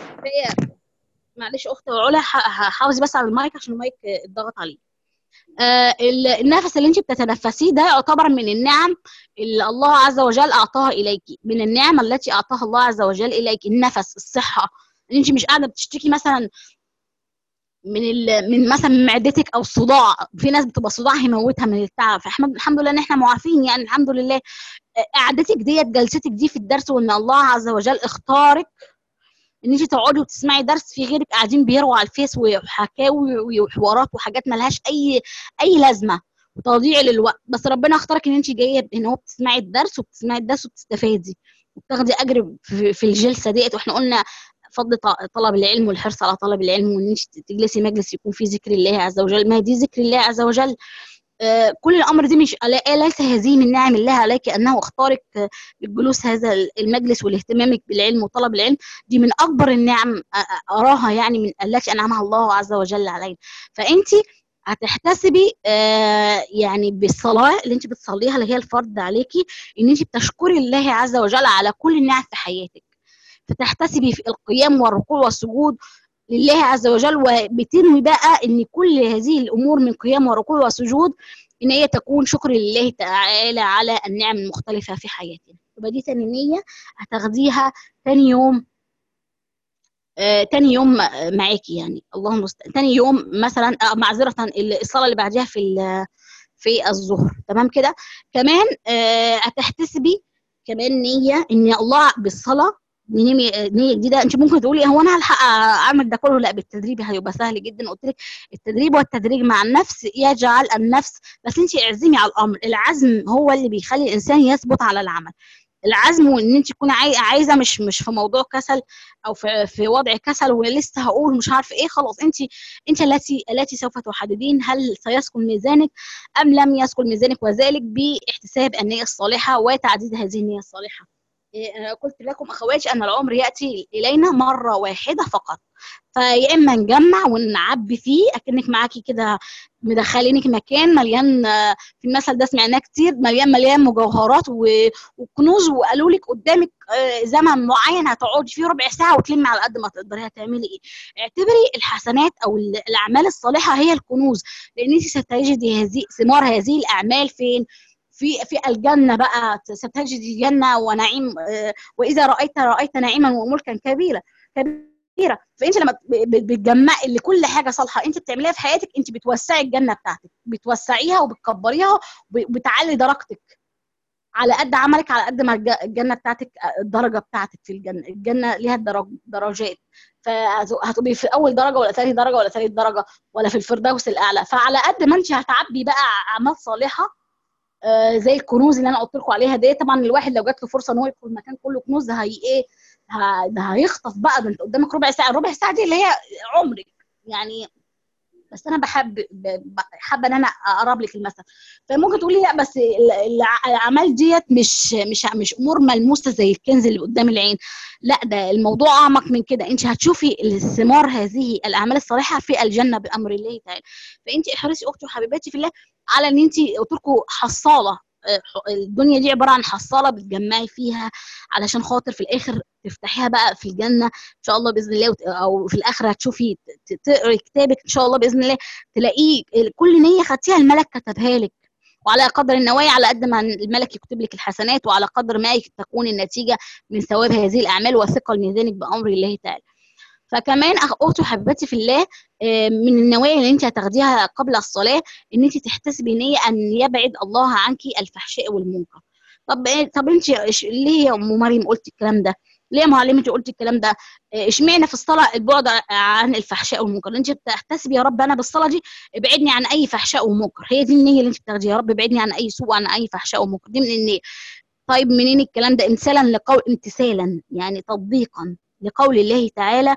معلش اختي علا حافظي بس على المايك عشان المايك اتضغط عليه آه النفس اللي انت بتتنفسيه ده يعتبر من النعم اللي الله عز وجل اعطاها اليك من النعم التي اعطاها الله عز وجل اليك النفس الصحه ان انت مش قاعده بتشتكي مثلا من ال... من مثلا من معدتك او الصداع في ناس بتبقى صداع هيموتها من التعب فاحمد الحمد لله ان احنا معافين يعني الحمد لله قعدتك ديت جلستك دي في الدرس وان الله عز وجل اختارك ان انت تقعدي وتسمعي درس في غيرك قاعدين بيروا على الفيس وحكاوي وحوارات وحاجات ملهاش اي اي لازمه وتضييع للوقت بس ربنا اختارك ان انت جايه ان هو بتسمعي الدرس وبتسمعي الدرس وبتستفادي وبتاخدي اجر في, في الجلسه ديت واحنا قلنا فضل طلب العلم والحرص على طلب العلم وان انت تجلسي مجلس يكون فيه ذكر الله عز وجل ما دي ذكر الله عز وجل آه كل الامر دي مش ليس هذه من نعم الله عليك انه اختارك للجلوس هذا المجلس والاهتمامك بالعلم وطلب العلم دي من اكبر النعم اراها يعني من التي انعمها الله عز وجل علينا فانت هتحتسبي آه يعني بالصلاه اللي انت بتصليها اللي هي الفرض عليكي ان انت بتشكري الله عز وجل على كل النعم في حياتك فتحتسبي في القيام والركوع والسجود لله عز وجل وبتنوي بقى ان كل هذه الامور من قيام وركوع وسجود ان هي تكون شكر لله تعالى على النعم المختلفه في حياتنا يبقى دي تاني نيه هتاخديها تاني يوم آه تاني يوم معاكي يعني اللهم المستعان تاني يوم مثلا آه معذره الصلاه اللي بعديها في في الظهر تمام كده كمان آه هتحتسبي كمان نيه ان الله بالصلاه نية نية جديدة انت ممكن تقولي هو انا هلحق اعمل ده كله لا بالتدريب هيبقى سهل جدا قلت لك التدريب والتدريج مع النفس يجعل النفس بس انت اعزمي على الامر العزم هو اللي بيخلي الانسان يثبت على العمل العزم وان انت تكوني عايزه مش مش في موضوع كسل او في في وضع كسل ولسه هقول مش عارفه ايه خلاص انت انت التي التي سوف تحددين هل سيثقل ميزانك ام لم يثقل ميزانك وذلك باحتساب النيه الصالحه وتعديد هذه النيه الصالحه قلت لكم اخواتي ان العمر ياتي الينا مره واحده فقط فيا اما نجمع ونعبي فيه اكنك معاكي كده مدخلينك مكان مليان في المثل ده سمعناه كتير مليان مليان مجوهرات وكنوز وقالوا لك قدامك زمن معين هتقعدي فيه ربع ساعه وتلمي على قد ما تقدري هتعملي ايه اعتبري الحسنات او الاعمال الصالحه هي الكنوز لان انت ستجدي هذه ثمار هذه الاعمال فين في في الجنه بقى ستجد الجنه ونعيم واذا رايت رايت نعيما وملكا كبيرا كبيره فانت لما بتجمعي لكل حاجه صالحه انت بتعمليها في حياتك انت بتوسعي الجنه بتاعتك بتوسعيها وبتكبريها وبتعلي درجتك على قد عملك على قد ما الجنه بتاعتك الدرجه بتاعتك في الجنه الجنه ليها درج درجات فهتبقي في اول درجه ولا ثاني درجه ولا ثالث درجه ولا في الفردوس الاعلى فعلى قد ما انت هتعبي بقى اعمال صالحه آه زي الكنوز اللي انا قلت لكم عليها دي طبعا الواحد لو جات له فرصه ان هو يدخل مكان كله كنوز هي ايه ده هيخطف بقى ده انت قدامك ربع ساعه الربع ساعه دي اللي هي عمرك يعني بس انا بحب حابه ان انا اقرب لك المثل فممكن تقولي لا بس الاعمال ديت مش مش مش امور ملموسه زي الكنز اللي قدام العين لا ده الموضوع اعمق من كده انت هتشوفي الثمار هذه الاعمال الصالحه في الجنه بامر الله تعالى فانت احرصي اختي وحبيباتي في الله على ان انت قلت لكم حصاله الدنيا دي عباره عن حصاله بتجمعي فيها علشان خاطر في الاخر تفتحيها بقى في الجنه ان شاء الله باذن الله او في الاخر هتشوفي تقري كتابك ان شاء الله باذن الله تلاقيه كل نيه خدتيها الملك كتبها لك وعلى قدر النوايا على قد ما الملك يكتب لك الحسنات وعلى قدر ما تكون النتيجه من ثواب هذه الاعمال وثقل ميزانك بامر الله تعالى فكمان اختي وحبيبتي في الله من النوايا اللي انت هتاخديها قبل الصلاه ان انت تحتسبي نيه ان يبعد الله عنك الفحشاء والمنكر طب طب انت ليه يا ام مريم قلت الكلام ده ليه يا معلمتي قلت الكلام ده اشمعنى في الصلاه البعد عن الفحشاء والمنكر انت بتحتسبي يا رب انا بالصلاه دي ابعدني عن اي فحشاء ومنكر هي دي النيه اللي انت بتاخديها يا رب ابعدني عن اي سوء عن اي فحشاء ومنكر دي من النيه طيب منين الكلام ده امثالا لقول امتثالا يعني تطبيقا لقول الله تعالى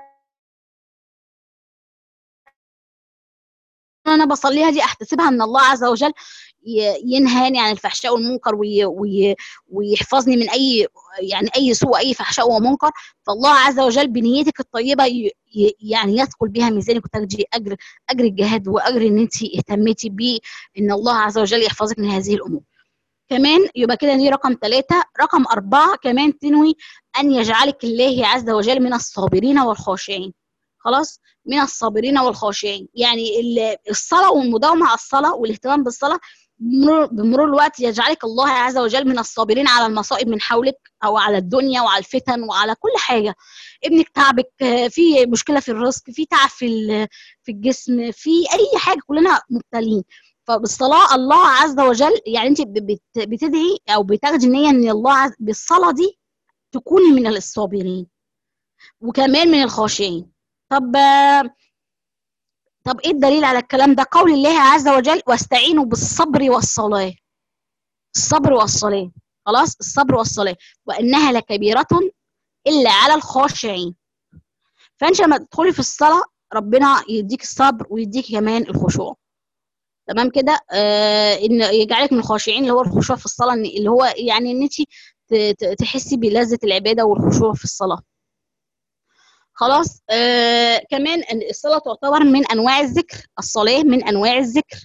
انا بصليها دي احتسبها ان الله عز وجل ينهاني عن الفحشاء والمنكر وي وي ويحفظني من اي يعني اي سوء اي فحشاء ومنكر فالله عز وجل بنيتك الطيبه يعني يثقل بها ميزانك وتجدي اجر اجر الجهاد واجر ان انت اهتميتي بيه ان الله عز وجل يحفظك من هذه الامور كمان يبقى كده دي رقم ثلاثة رقم أربعة كمان تنوي أن يجعلك الله عز وجل من الصابرين والخاشعين خلاص من الصابرين والخاشعين يعني الصلاة والمداومة على الصلاة والاهتمام بالصلاة بمرور الوقت يجعلك الله عز وجل من الصابرين على المصائب من حولك او على الدنيا وعلى الفتن وعلى كل حاجه ابنك تعبك في مشكله في الرزق في تعب في في الجسم في اي حاجه كلنا مبتلين فبالصلاه الله عز وجل يعني انت بتدعي او بتاخدي نيه ان الله بالصلاه دي تكوني من الصابرين وكمان من الخاشعين طب طب ايه الدليل على الكلام ده قول الله عز وجل واستعينوا بالصبر والصلاه الصبر والصلاه خلاص الصبر والصلاه وانها لكبيره الا على الخاشعين فانت لما تدخلي في الصلاه ربنا يديك الصبر ويديك كمان الخشوع تمام كده آه ان يجعلك من الخاشعين اللي هو الخشوع في الصلاه اللي هو يعني ان انت تحسي بلذه العباده والخشوع في الصلاه خلاص آه كمان الصلاه تعتبر من انواع الذكر الصلاه من انواع الذكر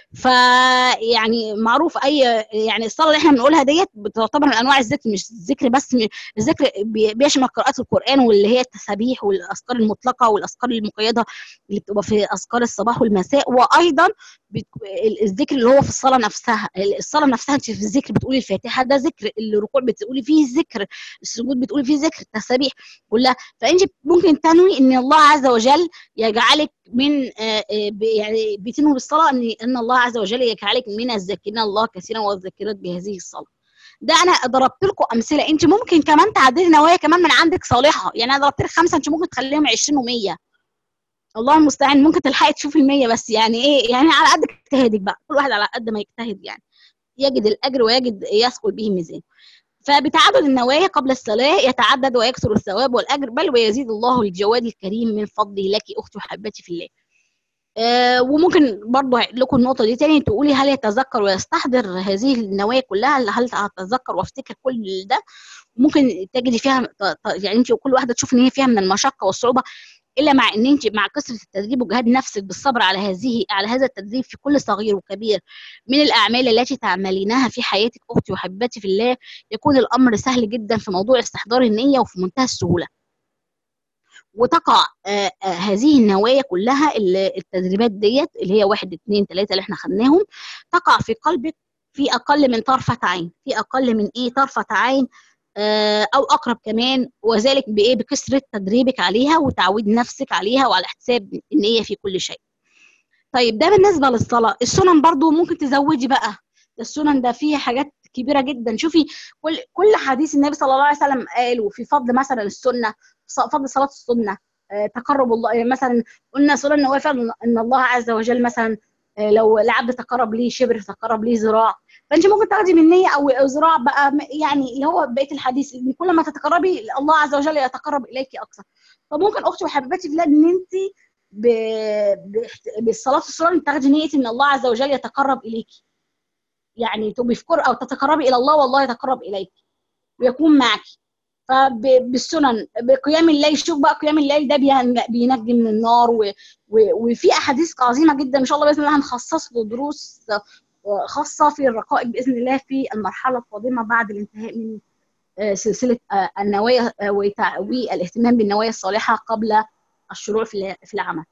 فيعني معروف اي يعني الصلاه اللي احنا بنقولها ديت بتعتبر من انواع الذكر مش الذكر بس الذكر بيشمل قراءات القران واللي هي التسابيح والاذكار المطلقه والاذكار المقيده اللي بتبقى في اذكار الصباح والمساء وايضا الذكر اللي هو في الصلاه نفسها الصلاه نفسها انت في الذكر بتقولي الفاتحه ده ذكر الركوع بتقولي فيه ذكر السجود بتقولي فيه ذكر التسابيح كلها فانت ممكن تنوي ان الله عز وجل يجعلك من يعني بتنوي بالصلاه ان ان الله عز وجل يجعلك من الذاكرين الله كثيرا والذاكرات بهذه الصلاه ده انا ضربت لكم امثله انت ممكن كمان تعدلي نوايا كمان من عندك صالحه يعني انا ضربت لك خمسه انت ممكن تخليهم 20 و100 الله المستعان ممكن تلحقي تشوفي المية بس يعني ايه يعني على قد اجتهادك بقى كل واحد على قد ما يجتهد يعني يجد الاجر ويجد يثقل به ميزان فبتعدد النوايا قبل الصلاة يتعدد ويكثر الثواب والأجر بل ويزيد الله الجواد الكريم من فضله لك أختي وحبتي في الله آه وممكن برضه لكم النقطة دي تاني تقولي هل يتذكر ويستحضر هذه النوايا كلها هل هتذكر وافتكر كل ده ممكن تجدي فيها يعني انت وكل واحدة تشوف ان هي فيها من المشقة والصعوبة الا مع ان انت مع كثره التدريب وجهاد نفسك بالصبر على هذه على هذا التدريب في كل صغير وكبير من الاعمال التي تعملينها في حياتك اختي وحبيبتي في الله يكون الامر سهل جدا في موضوع استحضار النيه وفي منتهى السهوله وتقع آآ آآ هذه النوايا كلها التدريبات ديت اللي هي واحد اتنين تلاته اللي احنا خدناهم تقع في قلبك في اقل من طرفه عين في اقل من ايه طرفه عين او اقرب كمان وذلك بايه بكثره تدريبك عليها وتعويد نفسك عليها وعلى احتساب النيه في كل شيء طيب ده بالنسبه للصلاه السنن برضو ممكن تزودي بقى السنن ده فيه حاجات كبيره جدا شوفي كل كل حديث النبي صلى الله عليه وسلم قاله في فضل مثلا السنه فضل صلاه السنه تقرب الله مثلا قلنا سنن النوافل ان الله عز وجل مثلا لو العبد تقرب ليه شبر تقرب ليه ذراع فانت ممكن تاخدي من نيه او ذراع بقى يعني اللي هو بقيه الحديث ان كل ما تتقربي الله عز وجل يتقرب اليك اكثر فممكن اختي وحبيبتي في الله ان انت ب... بالصلاه السنن تاخدي نيه ان الله عز وجل يتقرب اليكي يعني تبقي في او تتقربي الى الله والله يتقرب اليك ويكون معك فبالسنن بقيام الليل شوف بقى قيام الليل ده بينجي من النار و... و... وفي احاديث عظيمه جدا ان شاء الله باذن الله هنخصص له دروس خاصه في الرقائق باذن الله في المرحله القادمه بعد الانتهاء من سلسله النوايا والاهتمام بالنوايا الصالحه قبل الشروع في العمل.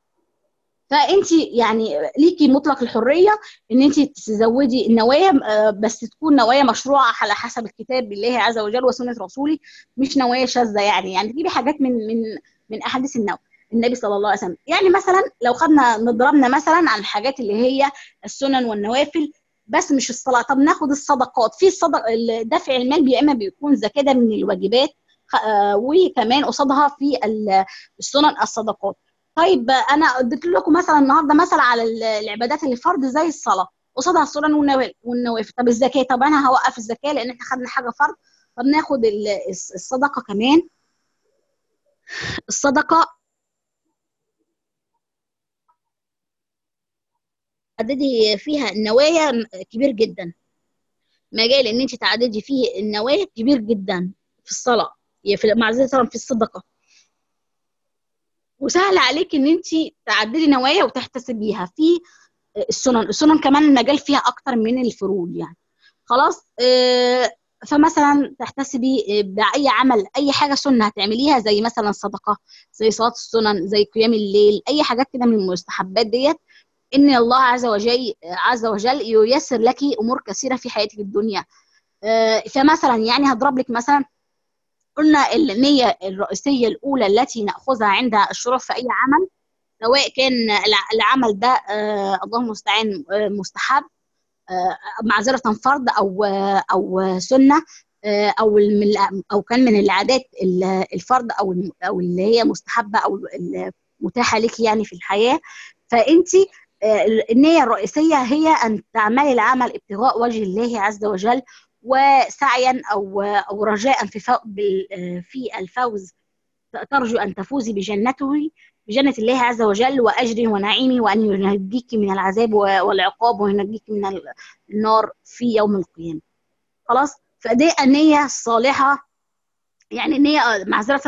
فانت يعني ليكي مطلق الحريه ان انت تزودي النوايا بس تكون نوايا مشروعه على حسب الكتاب بالله عز وجل وسنه رسوله مش نوايا شاذه يعني يعني تجيبي حاجات من من من احاديث النوى النبي صلى الله عليه وسلم يعني مثلا لو خدنا نضربنا مثلا عن الحاجات اللي هي السنن والنوافل بس مش الصلاه طب ناخد الصدقات في الصدق دفع المال يا اما بيكون زكاه ده من الواجبات وكمان قصادها في السنن الصدقات طيب انا اديت لكم مثلا النهارده مثل على العبادات اللي فرض زي الصلاه قصادها السنن والنوافل طب الزكاه طب انا هوقف الزكاه لان احنا خدنا حاجه فرض طب ناخد الصدقه كمان الصدقه تعددي فيها النوايا كبير جدا مجال ان انت تعددي فيه النوايا كبير جدا في الصلاه في معذره في الصدقه وسهل عليك ان انت تعدلي نوايا وتحتسبيها في السنن السنن كمان المجال فيها اكتر من الفروض يعني خلاص فمثلا تحتسبي باي عمل اي حاجه سنه هتعمليها زي مثلا صدقه زي صلاه السنن زي قيام الليل اي حاجات كده من المستحبات ديت ان الله عز وجل عز وجل ييسر لك امور كثيره في حياتك الدنيا فمثلا يعني هضرب لك مثلا قلنا النية الرئيسية الأولى التي نأخذها عند الشروع في أي عمل سواء كان العمل ده آه الله المستعان آه مستحب آه معذرة فرض أو أو سنة أو من أو كان من العادات الفرض أو أو اللي هي مستحبة أو متاحة لك يعني في الحياة فأنت النية الرئيسية هي أن تعملي العمل ابتغاء وجه الله عز وجل وسعيا او او رجاء في في الفوز ترجو ان تفوزي بجنته بجنة الله عز وجل وأجره ونعيمه وأن ينجيك من العذاب والعقاب وينجيك من النار في يوم القيامة خلاص فدي النية الصالحة يعني النية معذرة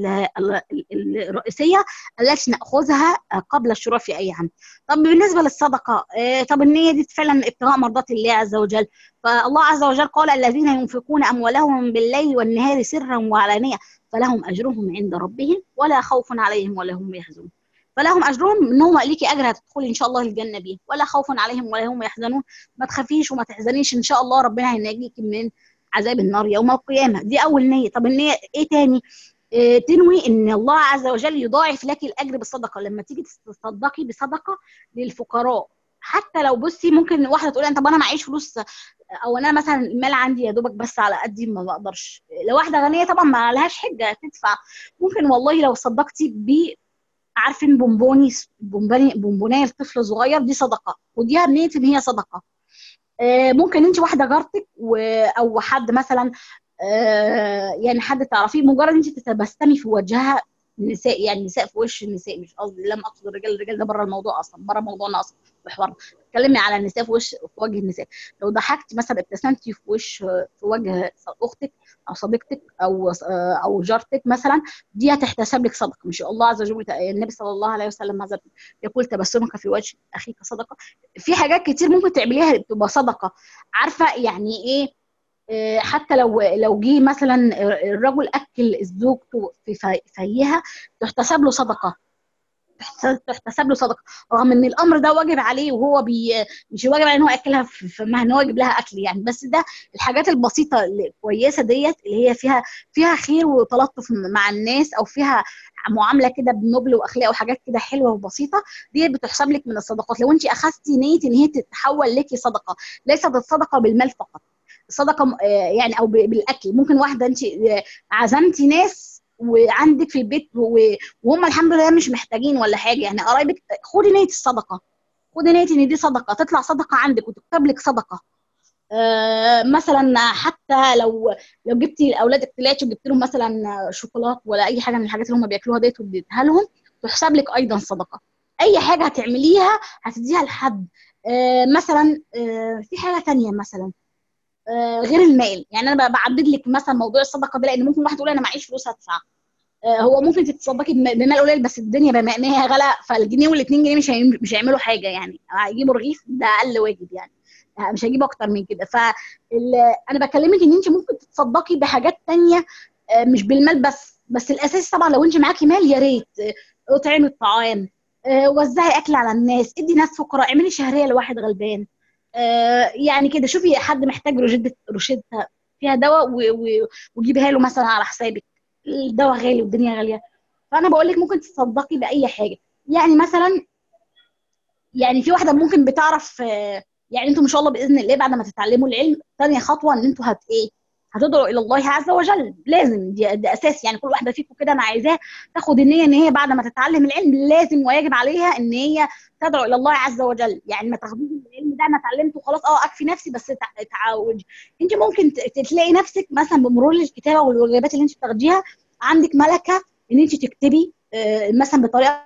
الرئيسية التي نأخذها قبل الشروع في أي عمل طب بالنسبة للصدقة طب النية دي فعلا ابتغاء مرضات الله عز وجل فالله عز وجل قال الذين ينفقون أموالهم بالليل والنهار سرا وعلانية فلهم أجرهم عند ربهم ولا خوف عليهم ولا هم يحزنون فلهم اجرهم ان هم ليكي اجر هتدخلي ان شاء الله الجنه بيه ولا خوف عليهم ولا هم يحزنون ما تخافيش وما تحزنيش ان شاء الله ربنا هينجيك من عذاب النار يوم القيامه دي اول نيه طب النيه ايه تاني إيه تنوي ان الله عز وجل يضاعف لك الاجر بالصدقه لما تيجي تصدقي بصدقه للفقراء حتى لو بصي ممكن واحده تقول طب انا معيش فلوس او انا مثلا المال عندي يا دوبك بس على قدي ما بقدرش لو واحده غنيه طبعا ما لهاش حجه تدفع ممكن والله لو صدقتي ب عارفين بونبوني بونبوني بونبونيه لطفل صغير دي صدقه وديها بنيه ان هي صدقه آه، ممكن انت واحده جارتك و... او حد مثلا آه، يعني حد تعرفيه مجرد انت تتبسمي في وجهها النساء يعني النساء في وش النساء مش قصدي لم اقصد الرجال الرجال ده بره الموضوع اصلا بره موضوعنا اصلا محور اتكلمي على النساء في وش في وجه النساء لو ضحكتي مثلا ابتسمتي في وش في وجه اختك او صديقتك او او جارتك مثلا دي هتحتسب لك صدقه مش الله عز وجل النبي صلى الله عليه وسلم هذا يقول تبسمك في وجه اخيك صدقه في حاجات كتير ممكن تعمليها تبقى صدقه عارفه يعني ايه آه، حتى لو لو جه مثلا الرجل اكل زوجته في فيها تحتسب له صدقه تحتسب له صدقه رغم ان الامر ده واجب عليه وهو بي مش واجب عليه ان هو ياكلها في ان هو يجيب لها اكل يعني بس ده الحاجات البسيطه الكويسه ديت اللي هي فيها فيها خير وتلطف مع الناس او فيها معامله كده بنبل واخلاق وحاجات كده حلوه وبسيطه دي بتحسب لك من الصدقات لو انت اخذتي نيه ان هي تتحول لك صدقه ليست الصدقه بالمال فقط الصدقه آه، يعني او بالاكل ممكن واحده انت آه، عزمتي ناس وعندك في البيت وهم الحمد لله مش محتاجين ولا حاجه يعني قرايبك خدي نيه الصدقه خدي نيه ان دي صدقه تطلع صدقه عندك وتكتب لك صدقه آه مثلا حتى لو لو جبتي لاولادك طلعتي وجبت لهم مثلا شوكولاته ولا اي حاجه من الحاجات اللي هم بياكلوها ديت واديتها لهم تحسب لك ايضا صدقه اي حاجه هتعمليها هتديها لحد آه مثلا آه في حاجه ثانيه مثلا آه، غير المال يعني انا بعدد لك مثلا موضوع الصدقه ده لان ممكن واحد يقول انا معيش فلوس هدفع آه، هو ممكن تتصدقي بمال قليل بس الدنيا بما ان هي غلا فالجنيه والاثنين جنيه مش مش هيعملوا حاجه يعني هيجيبوا رغيف ده اقل واجب يعني آه، مش هيجيبوا اكتر من كده فانا بكلمك ان انت ممكن تتصدقي بحاجات تانية مش بالمال بس بس الاساس طبعا لو انت معاكي مال يا ريت اطعمي الطعام وزعي اكل على الناس ادي ناس فقراء اعملي شهريه لواحد غلبان آه، يعني كده شوفي حد محتاج روشته روشته فيها دواء وجيبيها له مثلا على حسابك الدواء غالي والدنيا غاليه فانا بقول لك ممكن تصدقي باي حاجه يعني مثلا يعني في واحده ممكن بتعرف آه، يعني انتوا ان شاء الله باذن الله بعد ما تتعلموا العلم ثانيه خطوه ان انتوا هت ايه هتدعوا الى الله عز وجل لازم دي, دي اساس يعني كل واحده فيكم كده انا عايزاها تاخد النيه ان هي بعد ما تتعلم العلم لازم ويجب عليها ان هي تدعو الى الله عز وجل يعني ما تاخديش العلم ده انا اتعلمته خلاص اه اكفي نفسي بس تعود انت ممكن تلاقي نفسك مثلا بمرور الكتابه والواجبات اللي انت بتاخديها عندك ملكه ان انت تكتبي آه، مثلا بطريقه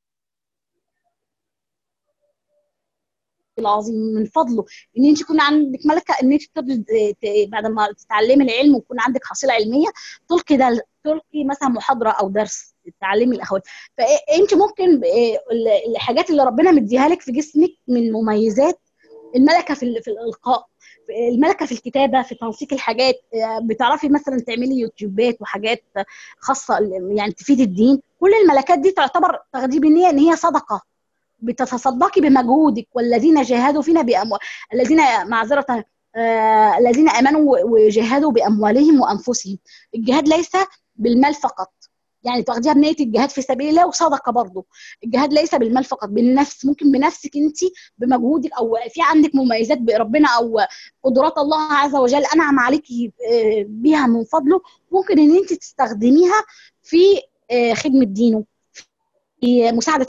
العظيم من فضله ان انت يكون عندك ملكه ان انت بعد ما تتعلمي العلم ويكون عندك حصيله علميه تلقي ده تلقي مثلا محاضره او درس تعلمي الاخوات فانت ممكن الحاجات اللي ربنا مديها لك في جسمك من مميزات الملكه في, في الالقاء الملكه في الكتابه في تنسيق الحاجات بتعرفي مثلا تعملي يوتيوبات وحاجات خاصه يعني تفيد الدين كل الملكات دي تعتبر تغذيب النيه ان هي صدقه بتتصدقي بمجهودك والذين جاهدوا فينا بأموال الذين معذرة آه الذين امنوا وجاهدوا باموالهم وانفسهم الجهاد ليس بالمال فقط يعني تاخديها بنيه الجهاد في سبيل الله وصدقه برضه الجهاد ليس بالمال فقط بالنفس ممكن بنفسك انت بمجهودك او في عندك مميزات بربنا او قدرات الله عز وجل انعم عليكي آه، بها من فضله ممكن ان انت تستخدميها في آه، خدمه دينه في مساعده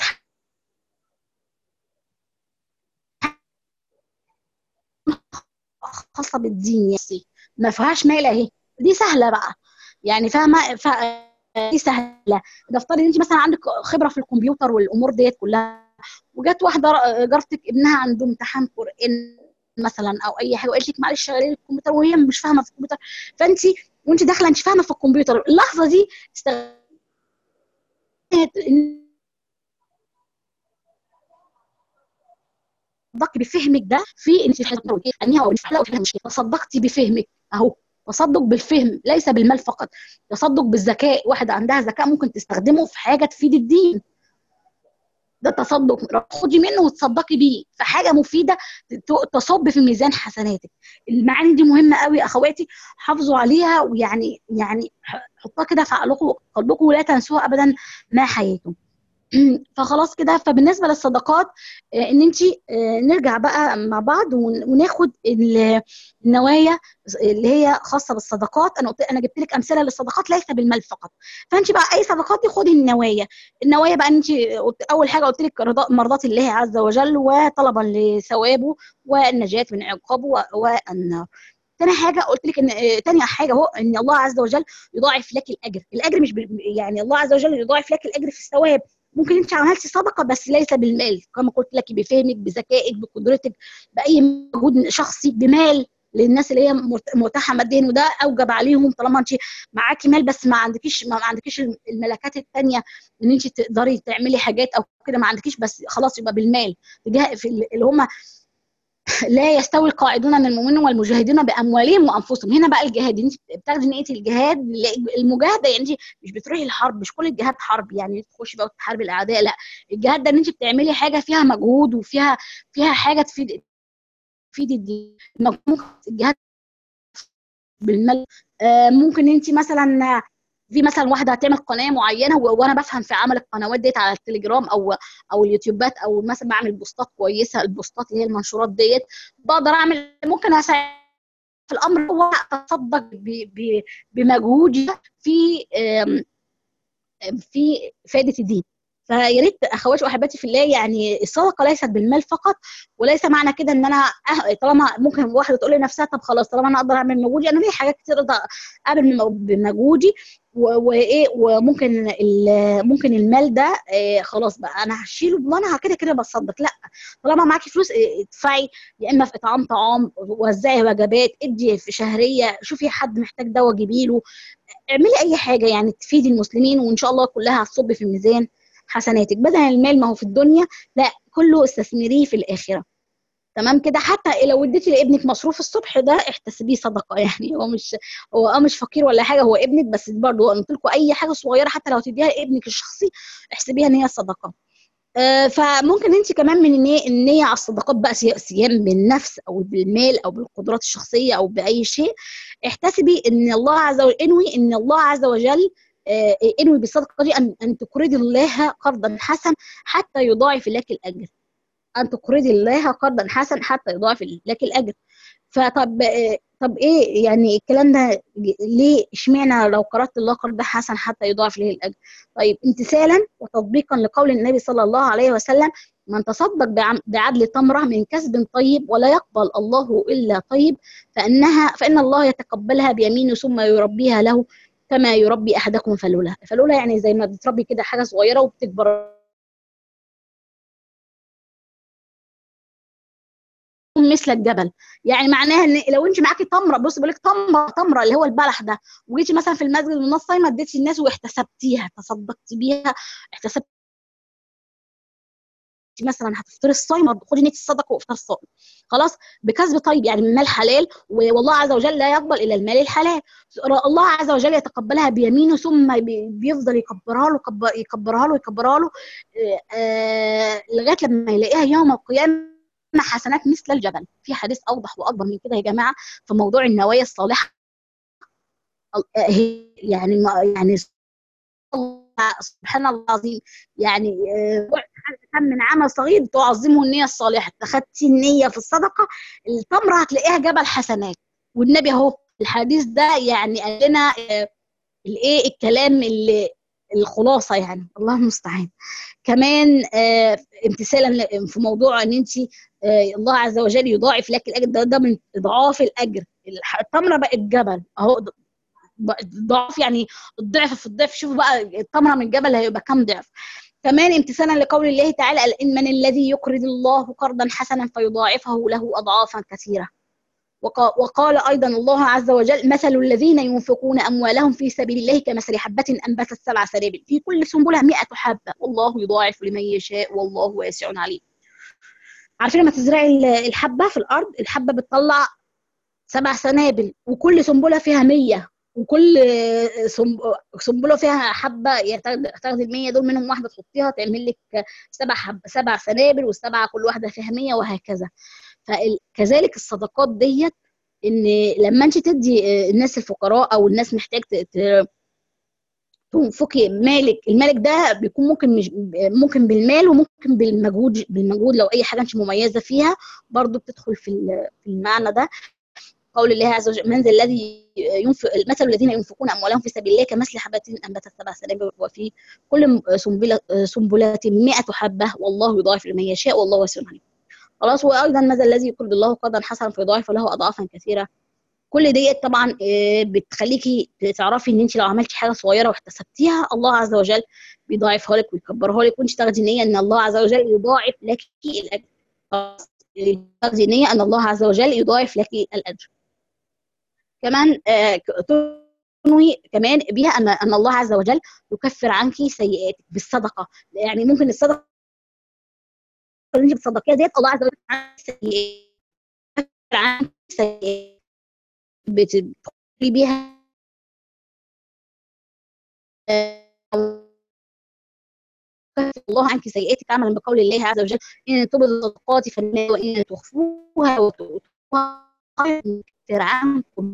خاصه بالدين يعني ما فيهاش مال اهي دي سهله بقى يعني فاهمه ف... دي سهله نفترض انت مثلا عندك خبره في الكمبيوتر والامور ديت كلها وجت واحده جارتك ابنها عنده امتحان قران مثلا او اي حاجه وقالت لك معلش شغلي الكمبيوتر وهي مش فاهمه في الكمبيوتر فانت وانت داخله انت فاهمه في الكمبيوتر اللحظه دي استغلت تصدقي بفهمك ده في انت انها تصدقتي بفهمك اهو تصدق بالفهم ليس بالمال فقط تصدق بالذكاء واحده عندها ذكاء ممكن تستخدمه في حاجه تفيد الدين ده تصدق خدي منه وتصدقي بيه في حاجه مفيده تصب في ميزان حسناتك المعاني دي مهمه قوي اخواتي حافظوا عليها ويعني يعني حطها كده في عقلكم وقلبكم ولا تنسوها ابدا ما حياتم فخلاص كده فبالنسبه للصدقات آه، ان انت آه، نرجع بقى مع بعض ون- وناخد ال- النوايا اللي هي خاصه بالصدقات انا قلت انا جبت لك امثله للصدقات ليس بالمال فقط فانت بقى اي صدقات دي خدي النوايا النوايا بقى انت قلت- اول حاجه قلت لك رضاء مرضات الله عز وجل وطلبا لثوابه والنجاه من عقابه و- والنار تاني حاجه قلت لك ان آه، تاني حاجه هو ان الله عز وجل يضاعف لك الاجر الاجر مش بال- يعني الله عز وجل يضاعف لك الاجر في الثواب ممكن انت عملتي صدقه بس ليس بالمال كما قلت لك بفهمك بذكائك بقدرتك باي مجهود شخصي بمال للناس اللي هي مرت- مرتاحه ماديا وده اوجب عليهم طالما انت معاكي مال بس ما عندكيش ما عندكيش الملكات الثانيه ان انت تقدري تعملي حاجات او كده ما عندكيش بس خلاص يبقى بالمال تجاه في ال- اللي هم لا يستوي القاعدون من المؤمنين والمجاهدين باموالهم وانفسهم هنا بقى الجهاد انت بتاخدي نيه الجهاد المجاهده يعني انت مش بتروحي الحرب مش كل الجهاد حرب يعني تخشي بقى تحاربي الاعداء لا الجهاد ده ان انت بتعملي حاجه فيها مجهود وفيها فيها حاجه تفيد تفيد الدين ممكن الجهاد بالمال آه، ممكن انت مثلا في مثلا واحده هتعمل قناه معينه و- وانا بفهم في عمل القنوات ديت على التليجرام او او اليوتيوبات او مثلا بعمل بوستات كويسه البوستات اللي هي المنشورات ديت بقدر اعمل ممكن اساعد في الامر هو اتصدق ب- ب- بمجهودي في آم، في فائده الدين فيا ريت اخواتي واحباتي في الله يعني الصدقه ليست بالمال فقط وليس معنى كده ان انا أه- طالما ممكن واحده تقول لنفسها طب خلاص طالما انا اقدر اعمل مجهودي انا في حاجات كتير اقدر اعمل بم- بمجهودي و- وايه وممكن ال- ممكن المال ده آه، خلاص بقى انا هشيله وانا كده كده بصدق لا طالما معاكي فلوس آه، ادفعي يا اما في اطعام طعام وزعي وجبات ادي في شهريه شوفي حد محتاج دواء جيبيله اعملي اي حاجه يعني تفيدي المسلمين وان شاء الله كلها هتصب في ميزان حسناتك بدل المال ما هو في الدنيا لا كله استثمريه في الاخره تمام كده حتى لو اديتي لابنك مصروف الصبح ده احتسبيه صدقه يعني هو مش هو اه مش فقير ولا حاجه هو ابنك بس برضه قلت لكم اي حاجه صغيره حتى لو تديها لابنك الشخصي احسبيها ان هي صدقه آه، فممكن انت كمان من النية, النية على الصدقات بقى سي- صيام بالنفس او بالمال او بالقدرات الشخصيه او باي شيء احتسبي ان الله عز وجل انوي ان الله عز وجل آه، انوي بالصدقه دي ان ان تقرضي الله قرضا حسن حتى يضاعف لك الاجر ان تقرضي الله قرضا حسن حتى يضاعف لك الاجر فطب آه، طب ايه يعني الكلام ده ج- ليه اشمعنى لو قرضت الله قرضا حسن حتى يضاعف له الاجر طيب امتثالا وتطبيقا لقول النبي صلى الله عليه وسلم من تصدق بعم- بعدل تمره من كسب طيب ولا يقبل الله الا طيب فانها فان الله يتقبلها بيمينه ثم يربيها له كما يربي احدكم فلوله فلوله يعني زي ما بتربي كده حاجه صغيره وبتكبر مثل الجبل يعني معناها ان لو انت معاكي تمره بص بقول لك تمره تمره اللي هو البلح ده وجيتي مثلا في المسجد من النص صايمه اديتي الناس واحتسبتيها تصدقتي بيها احتسبتي مثلا هتفطري الصايمه خدي نيه الصدقه وافطار الصائم خلاص بكسب طيب يعني من مال حلال والله عز وجل لا يقبل الا المال الحلال الله عز وجل يتقبلها بيمينه ثم بي- بيفضل يكبرها له يكبر- يكبرها له يكبرها له آه، آه، لغايه لما يلاقيها يوم القيامه حسنات مثل الجبل في حديث اوضح واكبر من كده يا جماعه في موضوع النوايا الصالحه آه، هي- يعني ما- يعني سبحان الله العظيم يعني آه، كم من عمل صغير تعظمه النية الصالحة اتخذتي النية في الصدقة التمرة هتلاقيها جبل حسنات والنبي اهو الحديث ده يعني قال لنا آه، الايه الكلام اللي الخلاصة يعني الله المستعان كمان آه، امتثالا ل- في موضوع ان انت آه، الله عز وجل يضاعف لك الاجر ده, ده من اضعاف الاجر الح- التمره بقت جبل اهو ض- بقت ضعف يعني الضعف في الضعف شوفوا بقى التمره من الجبل هيبقى كام ضعف كمان امتثالا لقول الله تعالى قال ان من الذي يقرض الله قرضا حسنا فيضاعفه له اضعافا كثيره وقا- وقال ايضا الله عز وجل مثل الذين ينفقون اموالهم في سبيل الله كمثل حبه انبتت سبع سنابل في كل سنبله 100 حبه والله يضاعف لمن يشاء والله واسع عليم عارفين لما تزرعي ال- الحبه في الارض الحبه بتطلع سبع سنابل وكل سنبله فيها 100 وكل سنب- سنبله فيها حبه يعني تاخد- تاخدي ال 100 دول منهم واحده تحطيها تعمل لك سبع حب سبع سنابل والسبعه كل واحده فيها 100 وهكذا فكذلك الصدقات ديت ان لما انت تدي الناس الفقراء او الناس محتاج ت- ت- تنفقي مالك المالك ده بيكون ممكن مش ممكن بالمال وممكن بالمجهود بالمجهود لو اي حاجه انت مميزه فيها برضو بتدخل في في المعنى ده قول الله عز وجل من ذا الذي ينفق مثل الذين ينفقون اموالهم في سبيل الله كمثل حبة انبتت سبع سنابل وفي كل سنبله سنبلة 100 حبه والله يضاعف لمن يشاء والله واسع عليم خلاص وايضا ماذا الذي يقرض الله قرضا حسنا فيضاعف له اضعافا كثيره كل ديت طبعا بتخليكي تعرفي ان انت لو عملتي حاجه صغيره واحتسبتيها الله عز وجل بيضاعفها لك ويكبرها لك وانت تاخدي نيه ان الله عز وجل يضاعف لك الاجر تاخدي نيه ان الله عز وجل يضاعف لك الاجر كمان تنوي كمان بها ان ان الله عز وجل يكفر عنك سيئاتك بالصدقه يعني ممكن الصدقه اللي انت بتصدقيها ديت الله عز وجل عنك سيئات يكفر عنك سيئات بتقولي بيها الله عنك سيئاتك عملا بقول الله عز وجل ان تبدوا الصدقات فالناس وان تخفوها وتؤتوها يكفر عنكم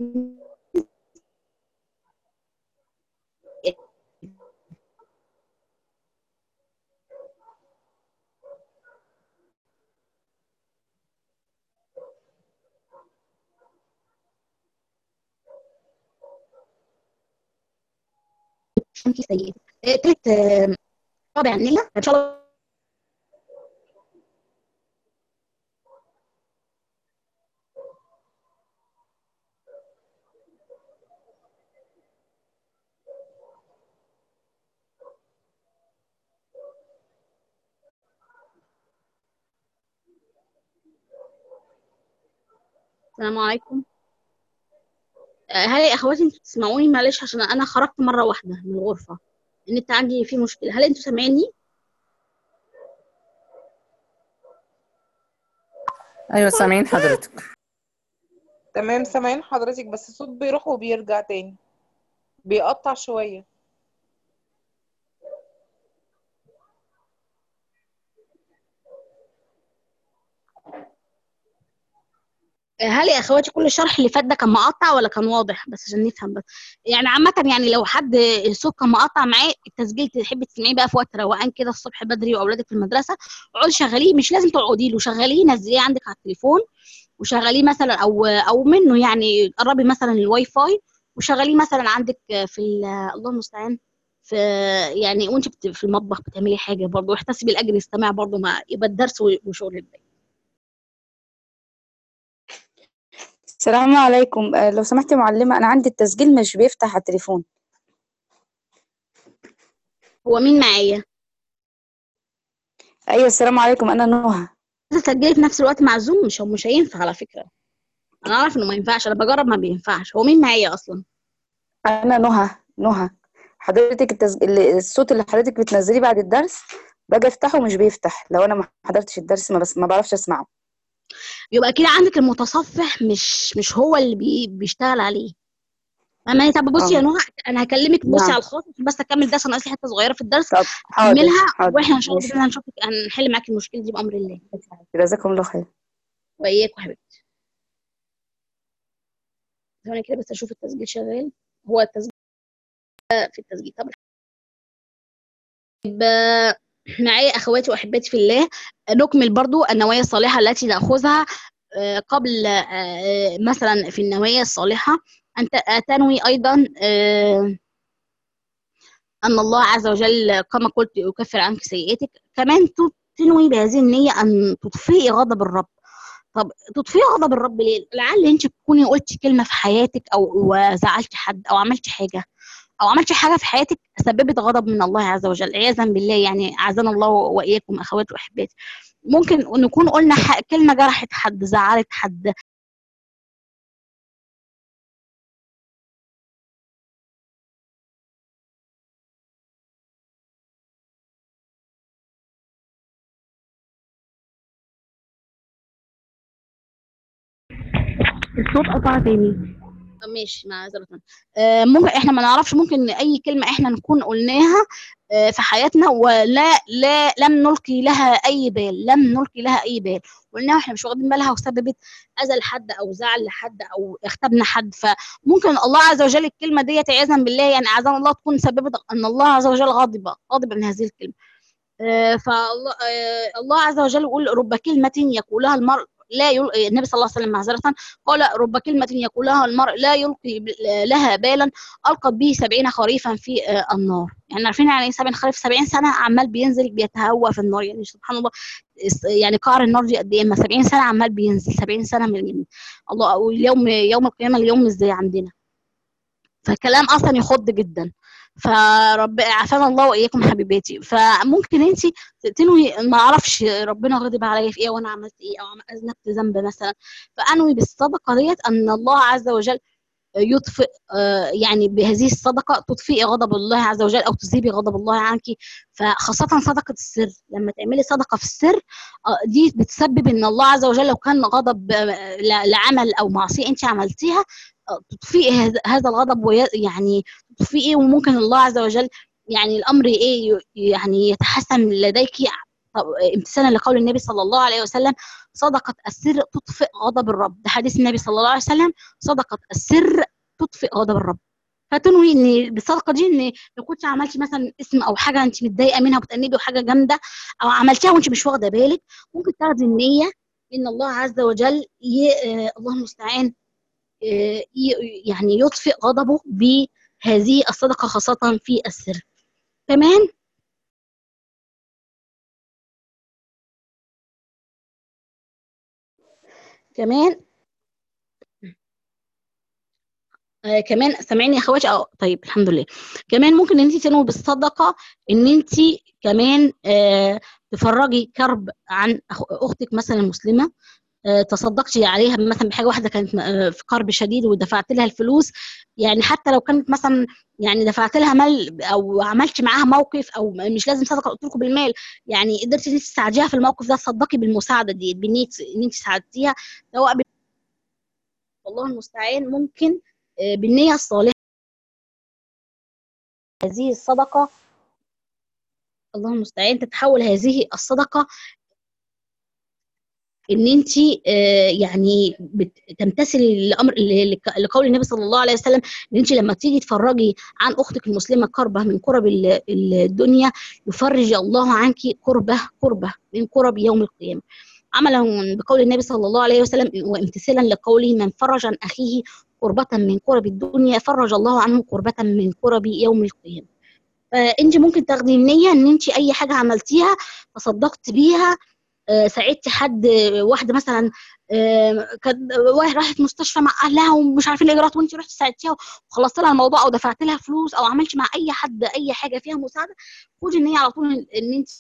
انت سيئة تالت رابع النية ان شاء الله السلام عليكم هل يا اخواتي انتوا تسمعوني معلش عشان انا خرجت مره واحده من الغرفه النت عندي فيه مشكله هل انتوا سامعيني ايوه سامعين حضرتك تمام سامعين حضرتك بس الصوت بيروح وبيرجع تاني بيقطع شوية هل يا اخواتي كل الشرح اللي فات ده كان مقطع ولا كان واضح بس عشان نفهم بس يعني عامة يعني لو حد الصوت كان مقطع معاه التسجيل تحبي تسمعيه بقى في وقت روقان كده الصبح بدري واولادك في المدرسة اقعدي شغليه مش لازم تقعدي له شغليه نزليه عندك على التليفون وشغليه مثلا او او منه يعني قربي مثلا الواي فاي وشغليه مثلا عندك في الله المستعان في يعني وانت بت- في المطبخ بتعملي حاجه برضه واحتسبي الاجر يستمع برضه مع يبقى الدرس وشغل البيت السلام عليكم آه، لو سمحتي يا معلمة أنا عندي التسجيل مش بيفتح على التليفون هو مين معايا؟ أيوة السلام عليكم أنا نهى تسجلي في نفس الوقت مع زوم مش مش هينفع على فكره انا اعرف انه ما ينفعش انا بجرب ما بينفعش هو مين معايا اصلا؟ أنا نهى نهى حضرتك التسجيل الصوت اللي حضرتك بتنزليه بعد الدرس باجي أفتحه مش بيفتح لو أنا ما حضرتش الدرس ما بس ما بعرفش أسمعه يبقى كده عندك المتصفح مش مش هو اللي بي بيشتغل عليه فاهماني طب بصي يا اه نهى انا هكلمك بصي نعم على الخاص عشان بس اكمل درس انا لي حته صغيره في الدرس طب حاضر اكملها حاضر واحنا ان شاء الله ماشي باذن الله هنشوفك هنحل معاكي المشكله دي بامر الله جزاكم الله خير واياك وحبيبتي ثواني كده بس اشوف التسجيل شغال هو التسجيل في التسجيل طب ب- معايا اخواتي واحباتي في الله نكمل برضو النوايا الصالحه التي ناخذها آه، قبل آه، مثلا في النوايا الصالحه ان ت- تنوي ايضا آه، ان الله عز وجل كما قلت يكفر عنك سيئاتك كمان ت- تنوي بهذه النيه ان تطفئي غضب الرب طب تطفئي غضب الرب ليه؟ لعل انت تكوني قلتي كلمه في حياتك او وزعلتي حد او عملتي حاجه او عملتي حاجه في حياتك سببت غضب من الله عز وجل عياذا بالله يعني اعاذنا الله واياكم اخواتي واحباتي ممكن نكون قلنا ح- كلمه جرحت حد زعلت حد الصوت قطع تاني ماشي معذرة آه ممكن احنا ما نعرفش ممكن اي كلمة احنا نكون قلناها آه، في حياتنا ولا لا لم نلقي لها اي بال لم نلقي لها اي بال وانها احنا مش واخدين بالها وسببت اذى لحد او زعل لحد او اغتبنا حد فممكن الله عز وجل الكلمه ديت عياذا بالله يعني اعاذنا الله تكون سببت ان الله عز وجل غاضب غاضب من هذه الكلمه آه، فالله آه، الله عز وجل يقول رب كلمة يقولها المرء لا يل... النبي صلى الله عليه وسلم معذرة قال رب كلمة يقولها المرء لا يلقي ب- لها بالا ألقت به سبعين خريفا في آه، النار يعني عارفين يعني ايه سبعين خريف سبعين سنة عمال بينزل بيتهوى في النار يعني سبحان الله اس- يعني قعر النار دي قد ايه ما سبعين سنة عمال بينزل سبعين سنة من من الله أو اليوم يوم القيامة اليوم ازاي عندنا فكلام اصلا يخض جدا فرب عافانا الله واياكم حبيباتي فممكن انت تنوي ما اعرفش ربنا غضب عليا في ايه وانا عملت ايه او عم- اذنبت ذنب مثلا فانوي بالصدقه ديت ان الله عز وجل يطفئ آه، يعني بهذه الصدقه تطفئي غضب الله عز وجل او تذهبي غضب الله عنك فخاصه صدقه السر لما تعملي صدقه في السر آه، دي بتسبب ان الله عز وجل لو كان غضب آه، ل- لعمل او معصيه انت عملتيها آه، تطفئي هذا- هذا الغضب وي- يعني تطفئي وممكن الله عز وجل يعني الامر ايه ي- يعني يتحسن لديك طب- امتثالا لقول النبي صلى الله عليه وسلم صدقه السر تطفئ غضب الرب ده حديث النبي صلى الله عليه وسلم صدقه السر تطفئ غضب الرب فتنوي ان بالصدقه دي ان لو كنت عملتي مثلا اسم او حاجه انت متضايقه منها وبتأنبي وحاجه جامده او عملتيها وانت مش واخده بالك ممكن تاخدي النيه ان الله عز وجل ي... آه الله المستعان آه ي... يعني يطفئ غضبه بهذه الصدقه خاصه في السر كمان كمان آه كمان سامعيني يا اخواتي اه طيب الحمد لله كمان ممكن ان انت تنوي بالصدقه ان انت كمان آه تفرجي كرب عن أخ- اختك مثلا المسلمه آه تصدقتي عليها مثلا بحاجه واحده كانت آه في كرب شديد ودفعت لها الفلوس يعني حتى لو كانت مثلا يعني دفعت لها مال او عملت معاها موقف او مش لازم صدقه قلت لكم بالمال يعني قدرتي ان انت تساعديها في الموقف ده تصدقي بالمساعده دي بنيه ان انت ساعدتيها سواء بال- والله المستعان ممكن آه بالنيه الصالحه هذه الصدقه الله المستعان تتحول هذه الصدقه ان انت يعني بت- تمتثلي لامر ل- لك- لقول النبي صلى الله عليه وسلم ان انت لما تيجي تفرجي عن اختك المسلمه كربه من كرب ال- الدنيا يفرج الله عنك كربه كربه من كرب يوم القيامه عملا بقول النبي صلى الله عليه وسلم وامتثالا لقوله من فرج عن اخيه كربة من كرب الدنيا فرج الله عنه كربة من كرب يوم القيامة فانت ممكن تاخدي النية ان انت اي حاجة عملتيها تصدقت بيها آه، ساعدتي حد آه، واحده مثلا آه، كانت واحد راحت مستشفى مع اهلها ومش عارفين الاجراءات وانت رحتي ساعدتيها وخلصت لها الموضوع او دفعت لها فلوس او عملتي مع اي حد اي حاجه فيها مساعده خدي النيه على طول ان إن انت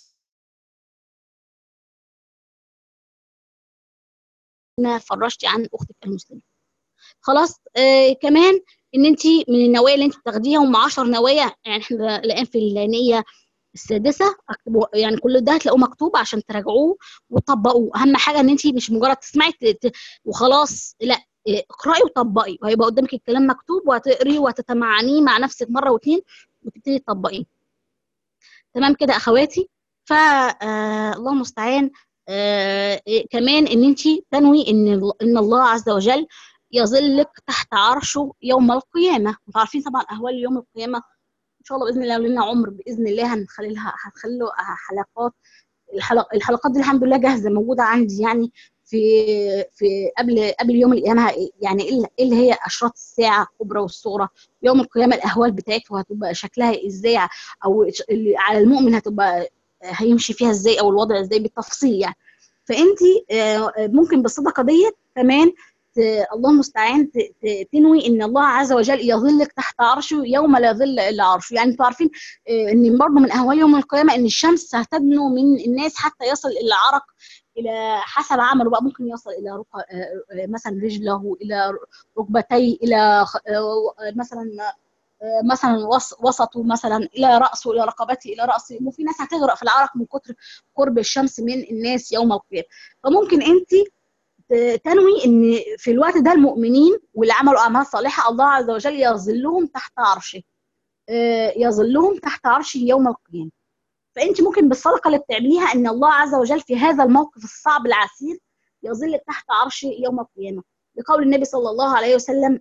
ما فرجتي عن اختك المسلمه خلاص آه كمان ان انت من النوايا اللي انت بتاخديها هم 10 نوايا يعني احنا الان في النيه السادسه اكتبوا يعني كل ده هتلاقوه مكتوب عشان تراجعوه وتطبقوه اهم حاجه ان انت مش مجرد تسمعي ت- ت- وخلاص لا إيه، اقراي وطبقي وهيبقى قدامك الكلام مكتوب وهتقري وهتتمعنيه مع نفسك مره واثنين وتبتدي تطبقيه تمام كده اخواتي ف آه الله المستعان آه إيه، كمان ان انت تنوي ان ال- ان الله عز وجل يظلك تحت عرشه يوم القيامه انتوا عارفين طبعا اهوال يوم القيامه ان شاء الله باذن الله لو لنا عمر باذن الله هنخلي لها هنخلي له حلقات الحلق الحلقات دي الحمد لله جاهزه موجوده عندي يعني في في قبل قبل يوم القيامه يعني ايه إيه اللي هي اشراط الساعه الكبرى والصغرى يوم القيامه الاهوال بتاعته هتبقى شكلها ازاي او اللي على المؤمن هتبقى هيمشي فيها ازاي او الوضع ازاي بالتفصيل يعني فانت ممكن بالصدقه ديت كمان ت- الله المستعان ت- ت- تنوي ان الله عز وجل يظلك تحت عرشه يوم لا ظل الا عرشه يعني انتوا عارفين آه، ان برضه من اهوال يوم القيامه ان الشمس هتدنو من الناس حتى يصل الى عرق الى حسب عمله بقى ممكن يصل الى رق... آه، آه، مثلا رجله الى ركبتيه الى خ- آه، مثلا آه، مثلا وس- وسطه مثلا الى راسه الى رقبته الى راسه وفي ناس هتغرق في العرق من كتر قرب الشمس من الناس يوم القيامه فممكن انت ت- تنوي ان في الوقت ده المؤمنين واللي عملوا اعمال صالحه الله عز وجل يظلهم تحت عرشه آه، يظلهم تحت عرشه يوم القيامه فانت ممكن بالصدقه اللي بتعمليها ان الله عز وجل في هذا الموقف الصعب العسير يظلك تحت عرشه يوم القيامه لقول النبي صلى الله عليه وسلم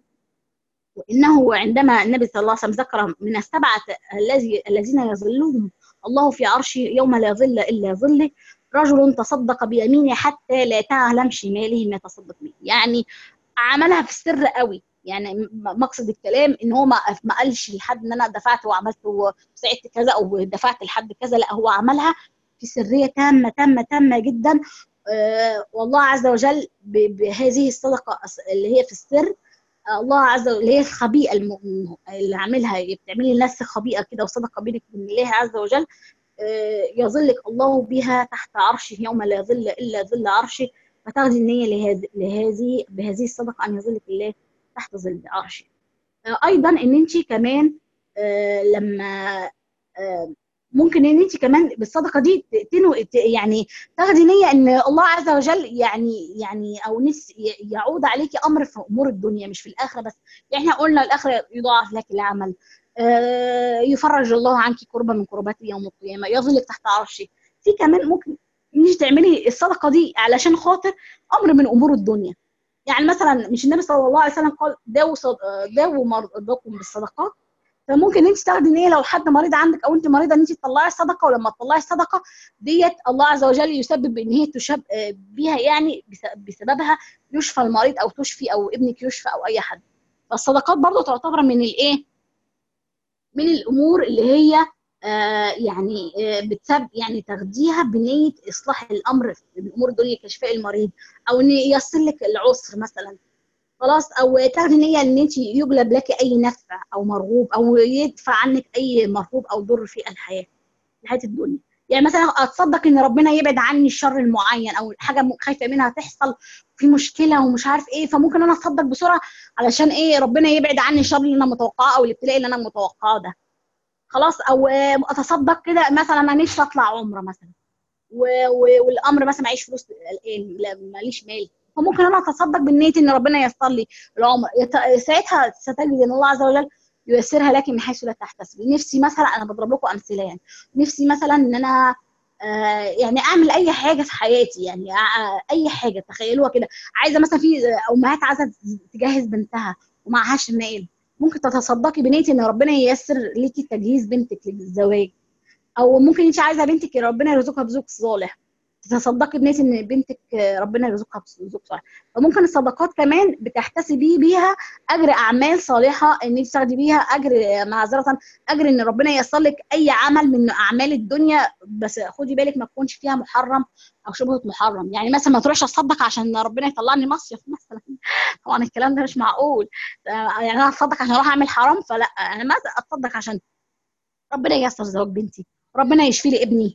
وانه عندما النبي صلى الله عليه وسلم ذكر من السبعه الذي الذين يظلهم الله في عرشه يوم لا ظل الا ظله رجل تصدق بيمينه حتى لا تعلم شماله ما تصدق به يعني عملها في السر قوي يعني م- مقصد الكلام ان هو ما ما قالش لحد ان انا دفعت وعملت وساعدت كذا او دفعت لحد كذا لا هو عملها في سريه تامه تامه تامه جدا آه والله عز وجل ب- بهذه الصدقه الس- اللي هي في السر آه، الله عز وجل اللي هي الخبيئه الم- اللي عاملها بتعملي لنفسك خبيئه كده وصدقه بينك وبين الله عز وجل آه، يظلك الله بها تحت عرشه يوم لا ظل الا ظل عرشه فتاخذي النيه لهذه لهذه بهذه الصدقه ان يظلك الله تحت ظل عرشه آه، ايضا ان انت كمان آه، لما آه، ممكن ان انت كمان بالصدقه دي ت- تنو ت- يعني تاخدي نيه ان الله عز وجل يعني يعني او نس ي- يعود عليكي امر في امور الدنيا مش في الاخره بس يعني احنا قلنا الاخره يضاعف لك العمل آه، يفرج الله عنك كربة من كربات يوم القيامه يظلك تحت عرشه في كمان ممكن مش تعملي الصدقه دي علشان خاطر امر من امور الدنيا يعني مثلا مش النبي صلى الله عليه وسلم قال داووا صد... داووا مرضاكم بالصدقات فممكن انت تاخدي نيه لو حد مريض عندك او انت مريضه ان انت تطلعي صدقه ولما تطلعي الصدقه ديت الله عز وجل يسبب ان هي تشب آه، بيها يعني بس- بسببها يشفى المريض او تشفي او ابنك يشفى او اي حد فالصدقات برضو تعتبر من الايه من الامور اللي هي آه يعني آه بتسبب يعني تاخديها بنيه اصلاح الامر من امور الدنيا كشفاء المريض او ان ييسر لك العسر مثلا خلاص او تاخدي نيه ان انت يجلب لك اي نفع او مرغوب او يدفع عنك اي مرغوب او ضر في الحياه في حياه الدنيا يعني مثلا اتصدق ان ربنا يبعد عني الشر المعين او حاجه م- خايفه منها تحصل في مشكله ومش عارف ايه فممكن انا اتصدق بسرعه علشان ايه ربنا يبعد عني الشر اللي انا متوقعاه او الابتلاء اللي انا متوقعاه ده خلاص او آه، اتصدق كده مثلا انا نفسي اطلع عمره مثلا و- و- والامر مثلا معيش فلوس الان لا ماليش مال فممكن انا اتصدق بالنيه ان ربنا ييسر لي العمر يت- ساعتها ستجد ان الله عز وجل ييسرها لك من حيث لا تحتسبي نفسي مثلا انا بضرب لكم امثله يعني نفسي مثلا ان انا آه يعني اعمل اي حاجه في حياتي يعني آه اي حاجه تخيلوها كده عايزه مثلا في امهات عايزه تجهز بنتها ومعهاش مال ممكن تتصدقي بنيه ان ربنا ييسر ليكي تجهيز بنتك للزواج او ممكن انت عايزه بنتك ربنا يرزقها بزوج صالح تتصدقي بنيه ان بنتك ربنا يرزقها بزوج صالح فممكن الصدقات كمان بتحتسبي بيها اجر اعمال صالحه ان انت تاخدي بيها اجر معذره اجر ان ربنا ييسر لك اي عمل من اعمال الدنيا بس خدي بالك ما تكونش فيها محرم او شبهه محرم يعني مثلا ما تروحش اتصدق عشان ربنا يطلعني مصيف مثلا طبعا الكلام ده مش معقول يعني انا اتصدق عشان اروح اعمل حرام فلا انا ما اتصدق عشان ربنا ييسر زواج بنتي ربنا يشفي لي ابني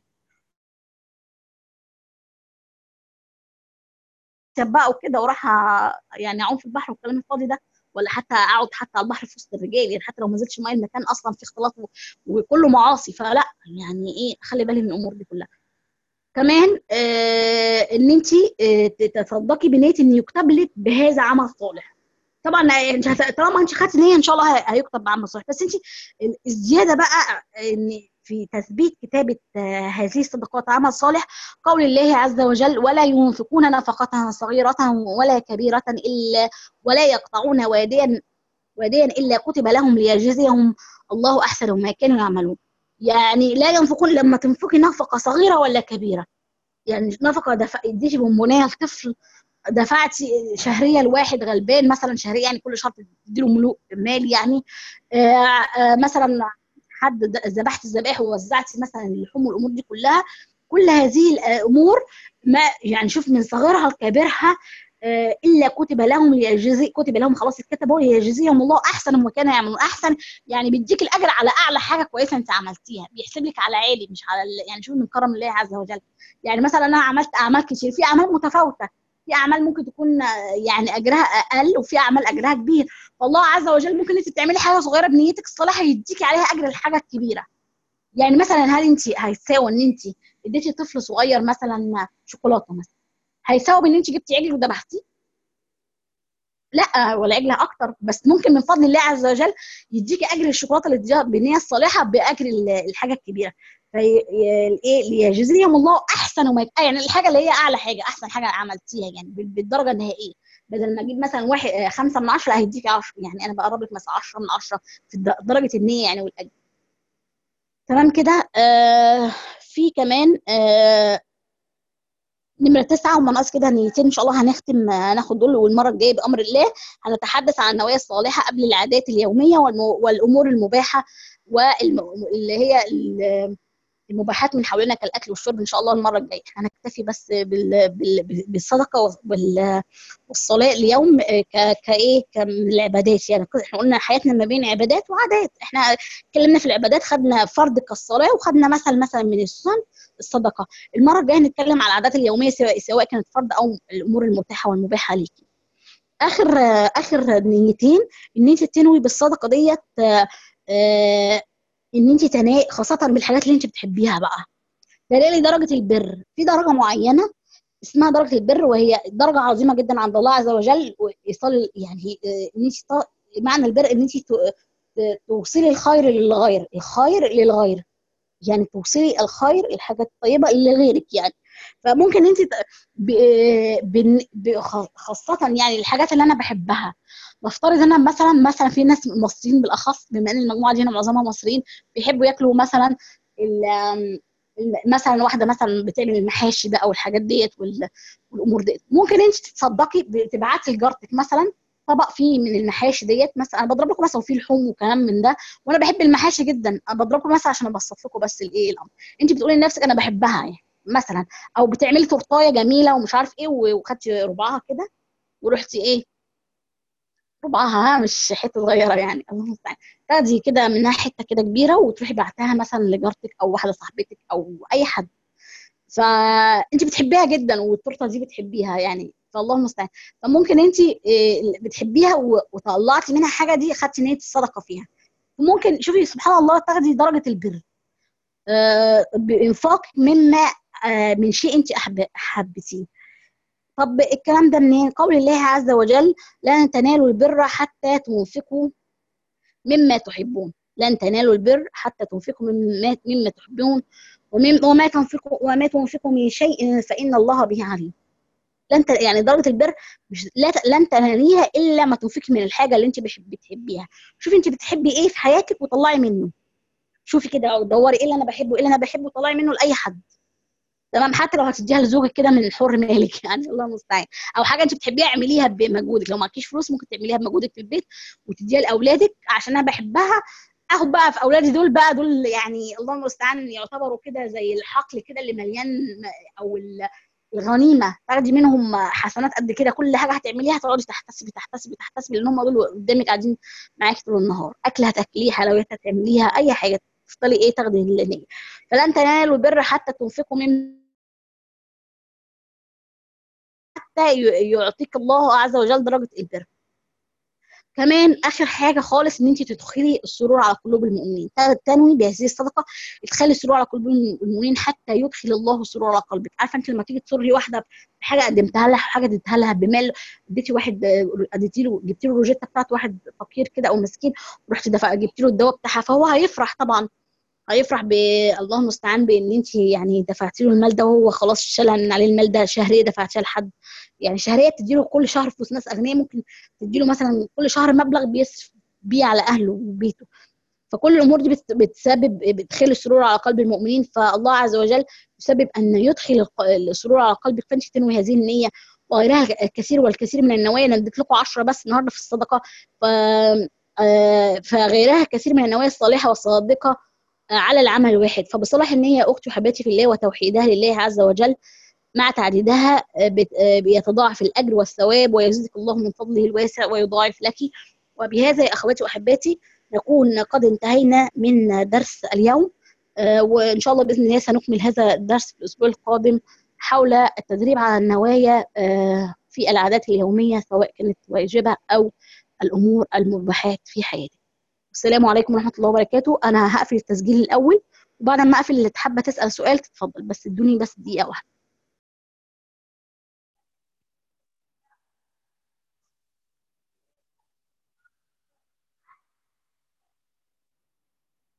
بقى وكده واروح يعني اعوم في البحر والكلام الفاضي ده ولا حتى اقعد حتى على البحر في وسط الرجال يعني حتى لو ما نزلتش ميه المكان اصلا فيه اختلاط وكله معاصي فلا يعني ايه خلي بالي من الامور دي كلها كمان آه ان انت آه تتصدقي بنيه ان يكتب لك بهذا عمل صالح طبعا انت طالما انت خدتي نيه ان شاء الله هيكتب بعمل صالح بس انت الزياده بقى ان في تثبيت كتابة هذه الصدقات عمل صالح قول الله عز وجل ولا ينفقون نفقة صغيرة ولا كبيرة إلا ولا يقطعون واديا واديا إلا كتب لهم ليجزيهم الله أحسن ما كانوا يعملون يعني لا ينفقون لما تنفقي نفقة صغيرة ولا كبيرة يعني نفقة دفع اديتي بونبونيه لطفل دفعتي شهريه لواحد غلبان مثلا شهريه يعني كل شهر تديله ملوء مال يعني آآ آآ مثلا حد ذبحت الذبائح ووزعتي مثلا اللحوم والامور دي كلها كل هذه الامور ما يعني شوف من صغيرها لكبيرها الا كتب لهم ليجزي كتب لهم خلاص اتكتبوا ليجزيهم الله احسن ما كانوا يعملون احسن يعني بيديك الاجر على اعلى حاجه كويسه انت عملتيها بيحسب لك على عالي مش على يعني شوف من كرم الله عز وجل يعني مثلا انا عملت اعمال كتير في اعمال متفاوته في اعمال ممكن تكون يعني اجرها اقل وفي اعمال اجرها كبير فالله عز وجل ممكن انت تعملي حاجه صغيره بنيتك الصالحه يديكي عليها اجر الحاجه الكبيره يعني مثلا هل انت هيساوي ان انت اديتي طفل صغير مثلا شوكولاته مثلا هيساوي ان انت جبتي عجل وذبحتيه لا ولا عجلها اكتر بس ممكن من فضل الله عز وجل يديكي اجر الشوكولاته اللي تديها بالنيه الصالحه باجر ال- الحاجه الكبيره في ايه ليجزيهم الله احسن ما يبقى يعني الحاجه اللي هي اعلى حاجه احسن حاجه عملتيها يعني بال- بالدرجه النهائيه بدل ما اجيب مثلا واحد آه، خمسه من عشره هيديكي 10 يعني انا بقرب لك مثلا 10 من 10 في الد- درجه النيه يعني والاجر تمام كده آه في كمان آه نمرة تسعة وما ناقص كده نيتين إن شاء الله هنختم آه، هناخد دول والمرة الجاية بأمر الله هنتحدث عن النوايا الصالحة قبل العادات اليومية والمو- والأمور المباحة واللي هي ال- المباحات من حولنا كالأكل والشرب إن شاء الله المرة الجاية هنكتفي بس بال- بال- بالصدقة وال- والصلاة اليوم آه، ك- كإيه كمن العبادات يعني احنا قلنا حياتنا ما بين عبادات وعادات احنا اتكلمنا في العبادات خدنا فرض كالصلاة وخدنا مثل مثلا من السنن الصدقة المرة الجاية هنتكلم على العادات اليومية سواء سواء كانت فرض أو الأمور المتاحة والمباحة ليكي آخر آه، آخر نيتين إن أنت تنوي بالصدقة ديت آه، آه، إن أنت تناي خاصة بالحاجات اللي أنت بتحبيها بقى دليل درجة البر في درجة معينة اسمها درجة البر وهي درجة عظيمة جدا عند الله عز وجل وإيصال يعني آه، إن أنت ت- معنى البر إن أنت ت- ت- توصلي الخير للغير الخير للغير يعني توصلي الخير الحاجة الطيبة لغيرك يعني فممكن انت ت- ب- بن- ب- خ- خاصة يعني الحاجات اللي انا بحبها نفترض انا مثلا مثلا في ناس مصريين بالاخص بما ان المجموعة دي هنا معظمها مصريين بيحبوا ياكلوا مثلا ال- آم، الم- مثلا واحده مثلا بتعمل المحاشي ده او الحاجات ديت وال- والامور ديت ممكن انت تتصدقي تبعتي لجارتك مثلا طبق فيه من المحاشي ديت مثلا انا بضرب لكم مثلا فيه لحوم وكلام من ده وانا بحب المحاشي جدا انا بضرب لكم مثلا عشان ابسط لكم بس الايه الامر انت بتقولي لنفسك انا بحبها يعني مثلا او بتعملي تورتايه جميله ومش عارف ايه و- وخدتي ربعها كده ورحتي ايه ربعها ها مش حته صغيره يعني الله المستعان تاخدي كده منها حته كده كبيره وتروحي بعتها مثلا لجارتك او واحده صاحبتك او اي حد فانت بتحبيها جدا والتورته دي بتحبيها يعني فالله المستعان فممكن انت إيه، بتحبيها و- وطلعتي منها حاجه دي خدتي نيه الصدقه فيها وممكن شوفي سبحان الله تاخدي درجه البر آه، بانفاق مما آه، من شيء انت أحب- حبتيه طب الكلام ده منين قول الله عز وجل لن تنالوا البر حتى تنفقوا مما تحبون لن تنالوا البر حتى تنفقوا مما مما تحبون ومن- وما تنفقوا وما تنفقوا من شيء فإن الله به عليم لن ت... يعني درجة البر مش لا ت... لن تناليها إلا ما تنفقي من الحاجة اللي أنت بحب... بتحبيها شوفي أنت بتحبي إيه في حياتك وطلعي منه شوفي كده أو دوري إيه اللي أنا بحبه إيه اللي أنا بحبه وطلعي منه لأي حد تمام حتى لو هتديها لزوجك كده من حر مالك يعني الله المستعان او حاجه انت بتحبيها اعمليها بمجهودك لو معكيش فلوس ممكن تعمليها بمجهودك في البيت وتديها لاولادك عشان انا بحبها اخد بقى في اولادي دول بقى دول يعني الله المستعان يعتبروا كده زي الحقل كده اللي مليان م- او ال- الغنيمه تاخدي منهم حسنات قد كده كل حاجه هتعمليها تقعدي تحتسبي تحتسبي تحتسبي لان هم دول قدامك قاعدين معاكي طول النهار اكل هتاكليه حلويات هتعمليها اي حاجه تفضلي ايه تاخدي النيه فلن تنالوا البر حتى تنفقوا من حتى ي- يعطيك الله عز وجل درجة البر كمان اخر حاجه خالص ان انت تدخلي السرور على قلوب المؤمنين ت- تنوي بهذه الصدقه تدخلي السرور على قلوب المؤمنين حتى يدخل الله السرور على قلبك عارفه انت لما تيجي تسري واحده بحاجه قدمتها لها حاجه اديتها لها بمال اديتي واحد آه، اديتي له جبتي له الروجيتا بتاعت واحد فقير كده او مسكين ورحتي دفع جبتي له الدواء بتاعها فهو هيفرح طبعا هيفرح بالله المستعان بان انت يعني دفعتي له المال ده وهو خلاص شالها من عليه المال ده شهريه دفعتيها لحد يعني شهريه بتدي له كل شهر فلوس ناس اغنياء ممكن تدي له مثلا كل شهر مبلغ بيصرف بيه على اهله وبيته فكل الامور دي بت- بتسبب بتدخل السرور على قلب المؤمنين فالله عز وجل يسبب ان يدخل الق- السرور على قلبك فانت تنوي هذه النيه وغيرها الكثير والكثير من النوايا انا اديت لكم 10 بس النهارده في الصدقه ف آه، فغيرها كثير من النوايا الصالحه والصادقه آه، على العمل الواحد فبصلاح النيه يا اختي وحبيبتي في الله وتوحيدها لله عز وجل مع تعديدها آه، بت- آه، بيتضاعف الأجر والثواب ويزيدك الله من فضله الواسع ويضاعف لك وبهذا يا أخواتي وأحباتي نكون قد انتهينا من درس اليوم آه، وإن شاء الله بإذن الله سنكمل هذا الدرس في الأسبوع القادم حول التدريب على النوايا آه، في العادات اليومية سواء كانت واجبة أو الأمور المباحات في حياتك السلام عليكم ورحمة الله وبركاته أنا هقفل التسجيل الأول وبعد ما أقفل اللي حابة تسأل سؤال تتفضل بس ادوني بس دقيقة واحدة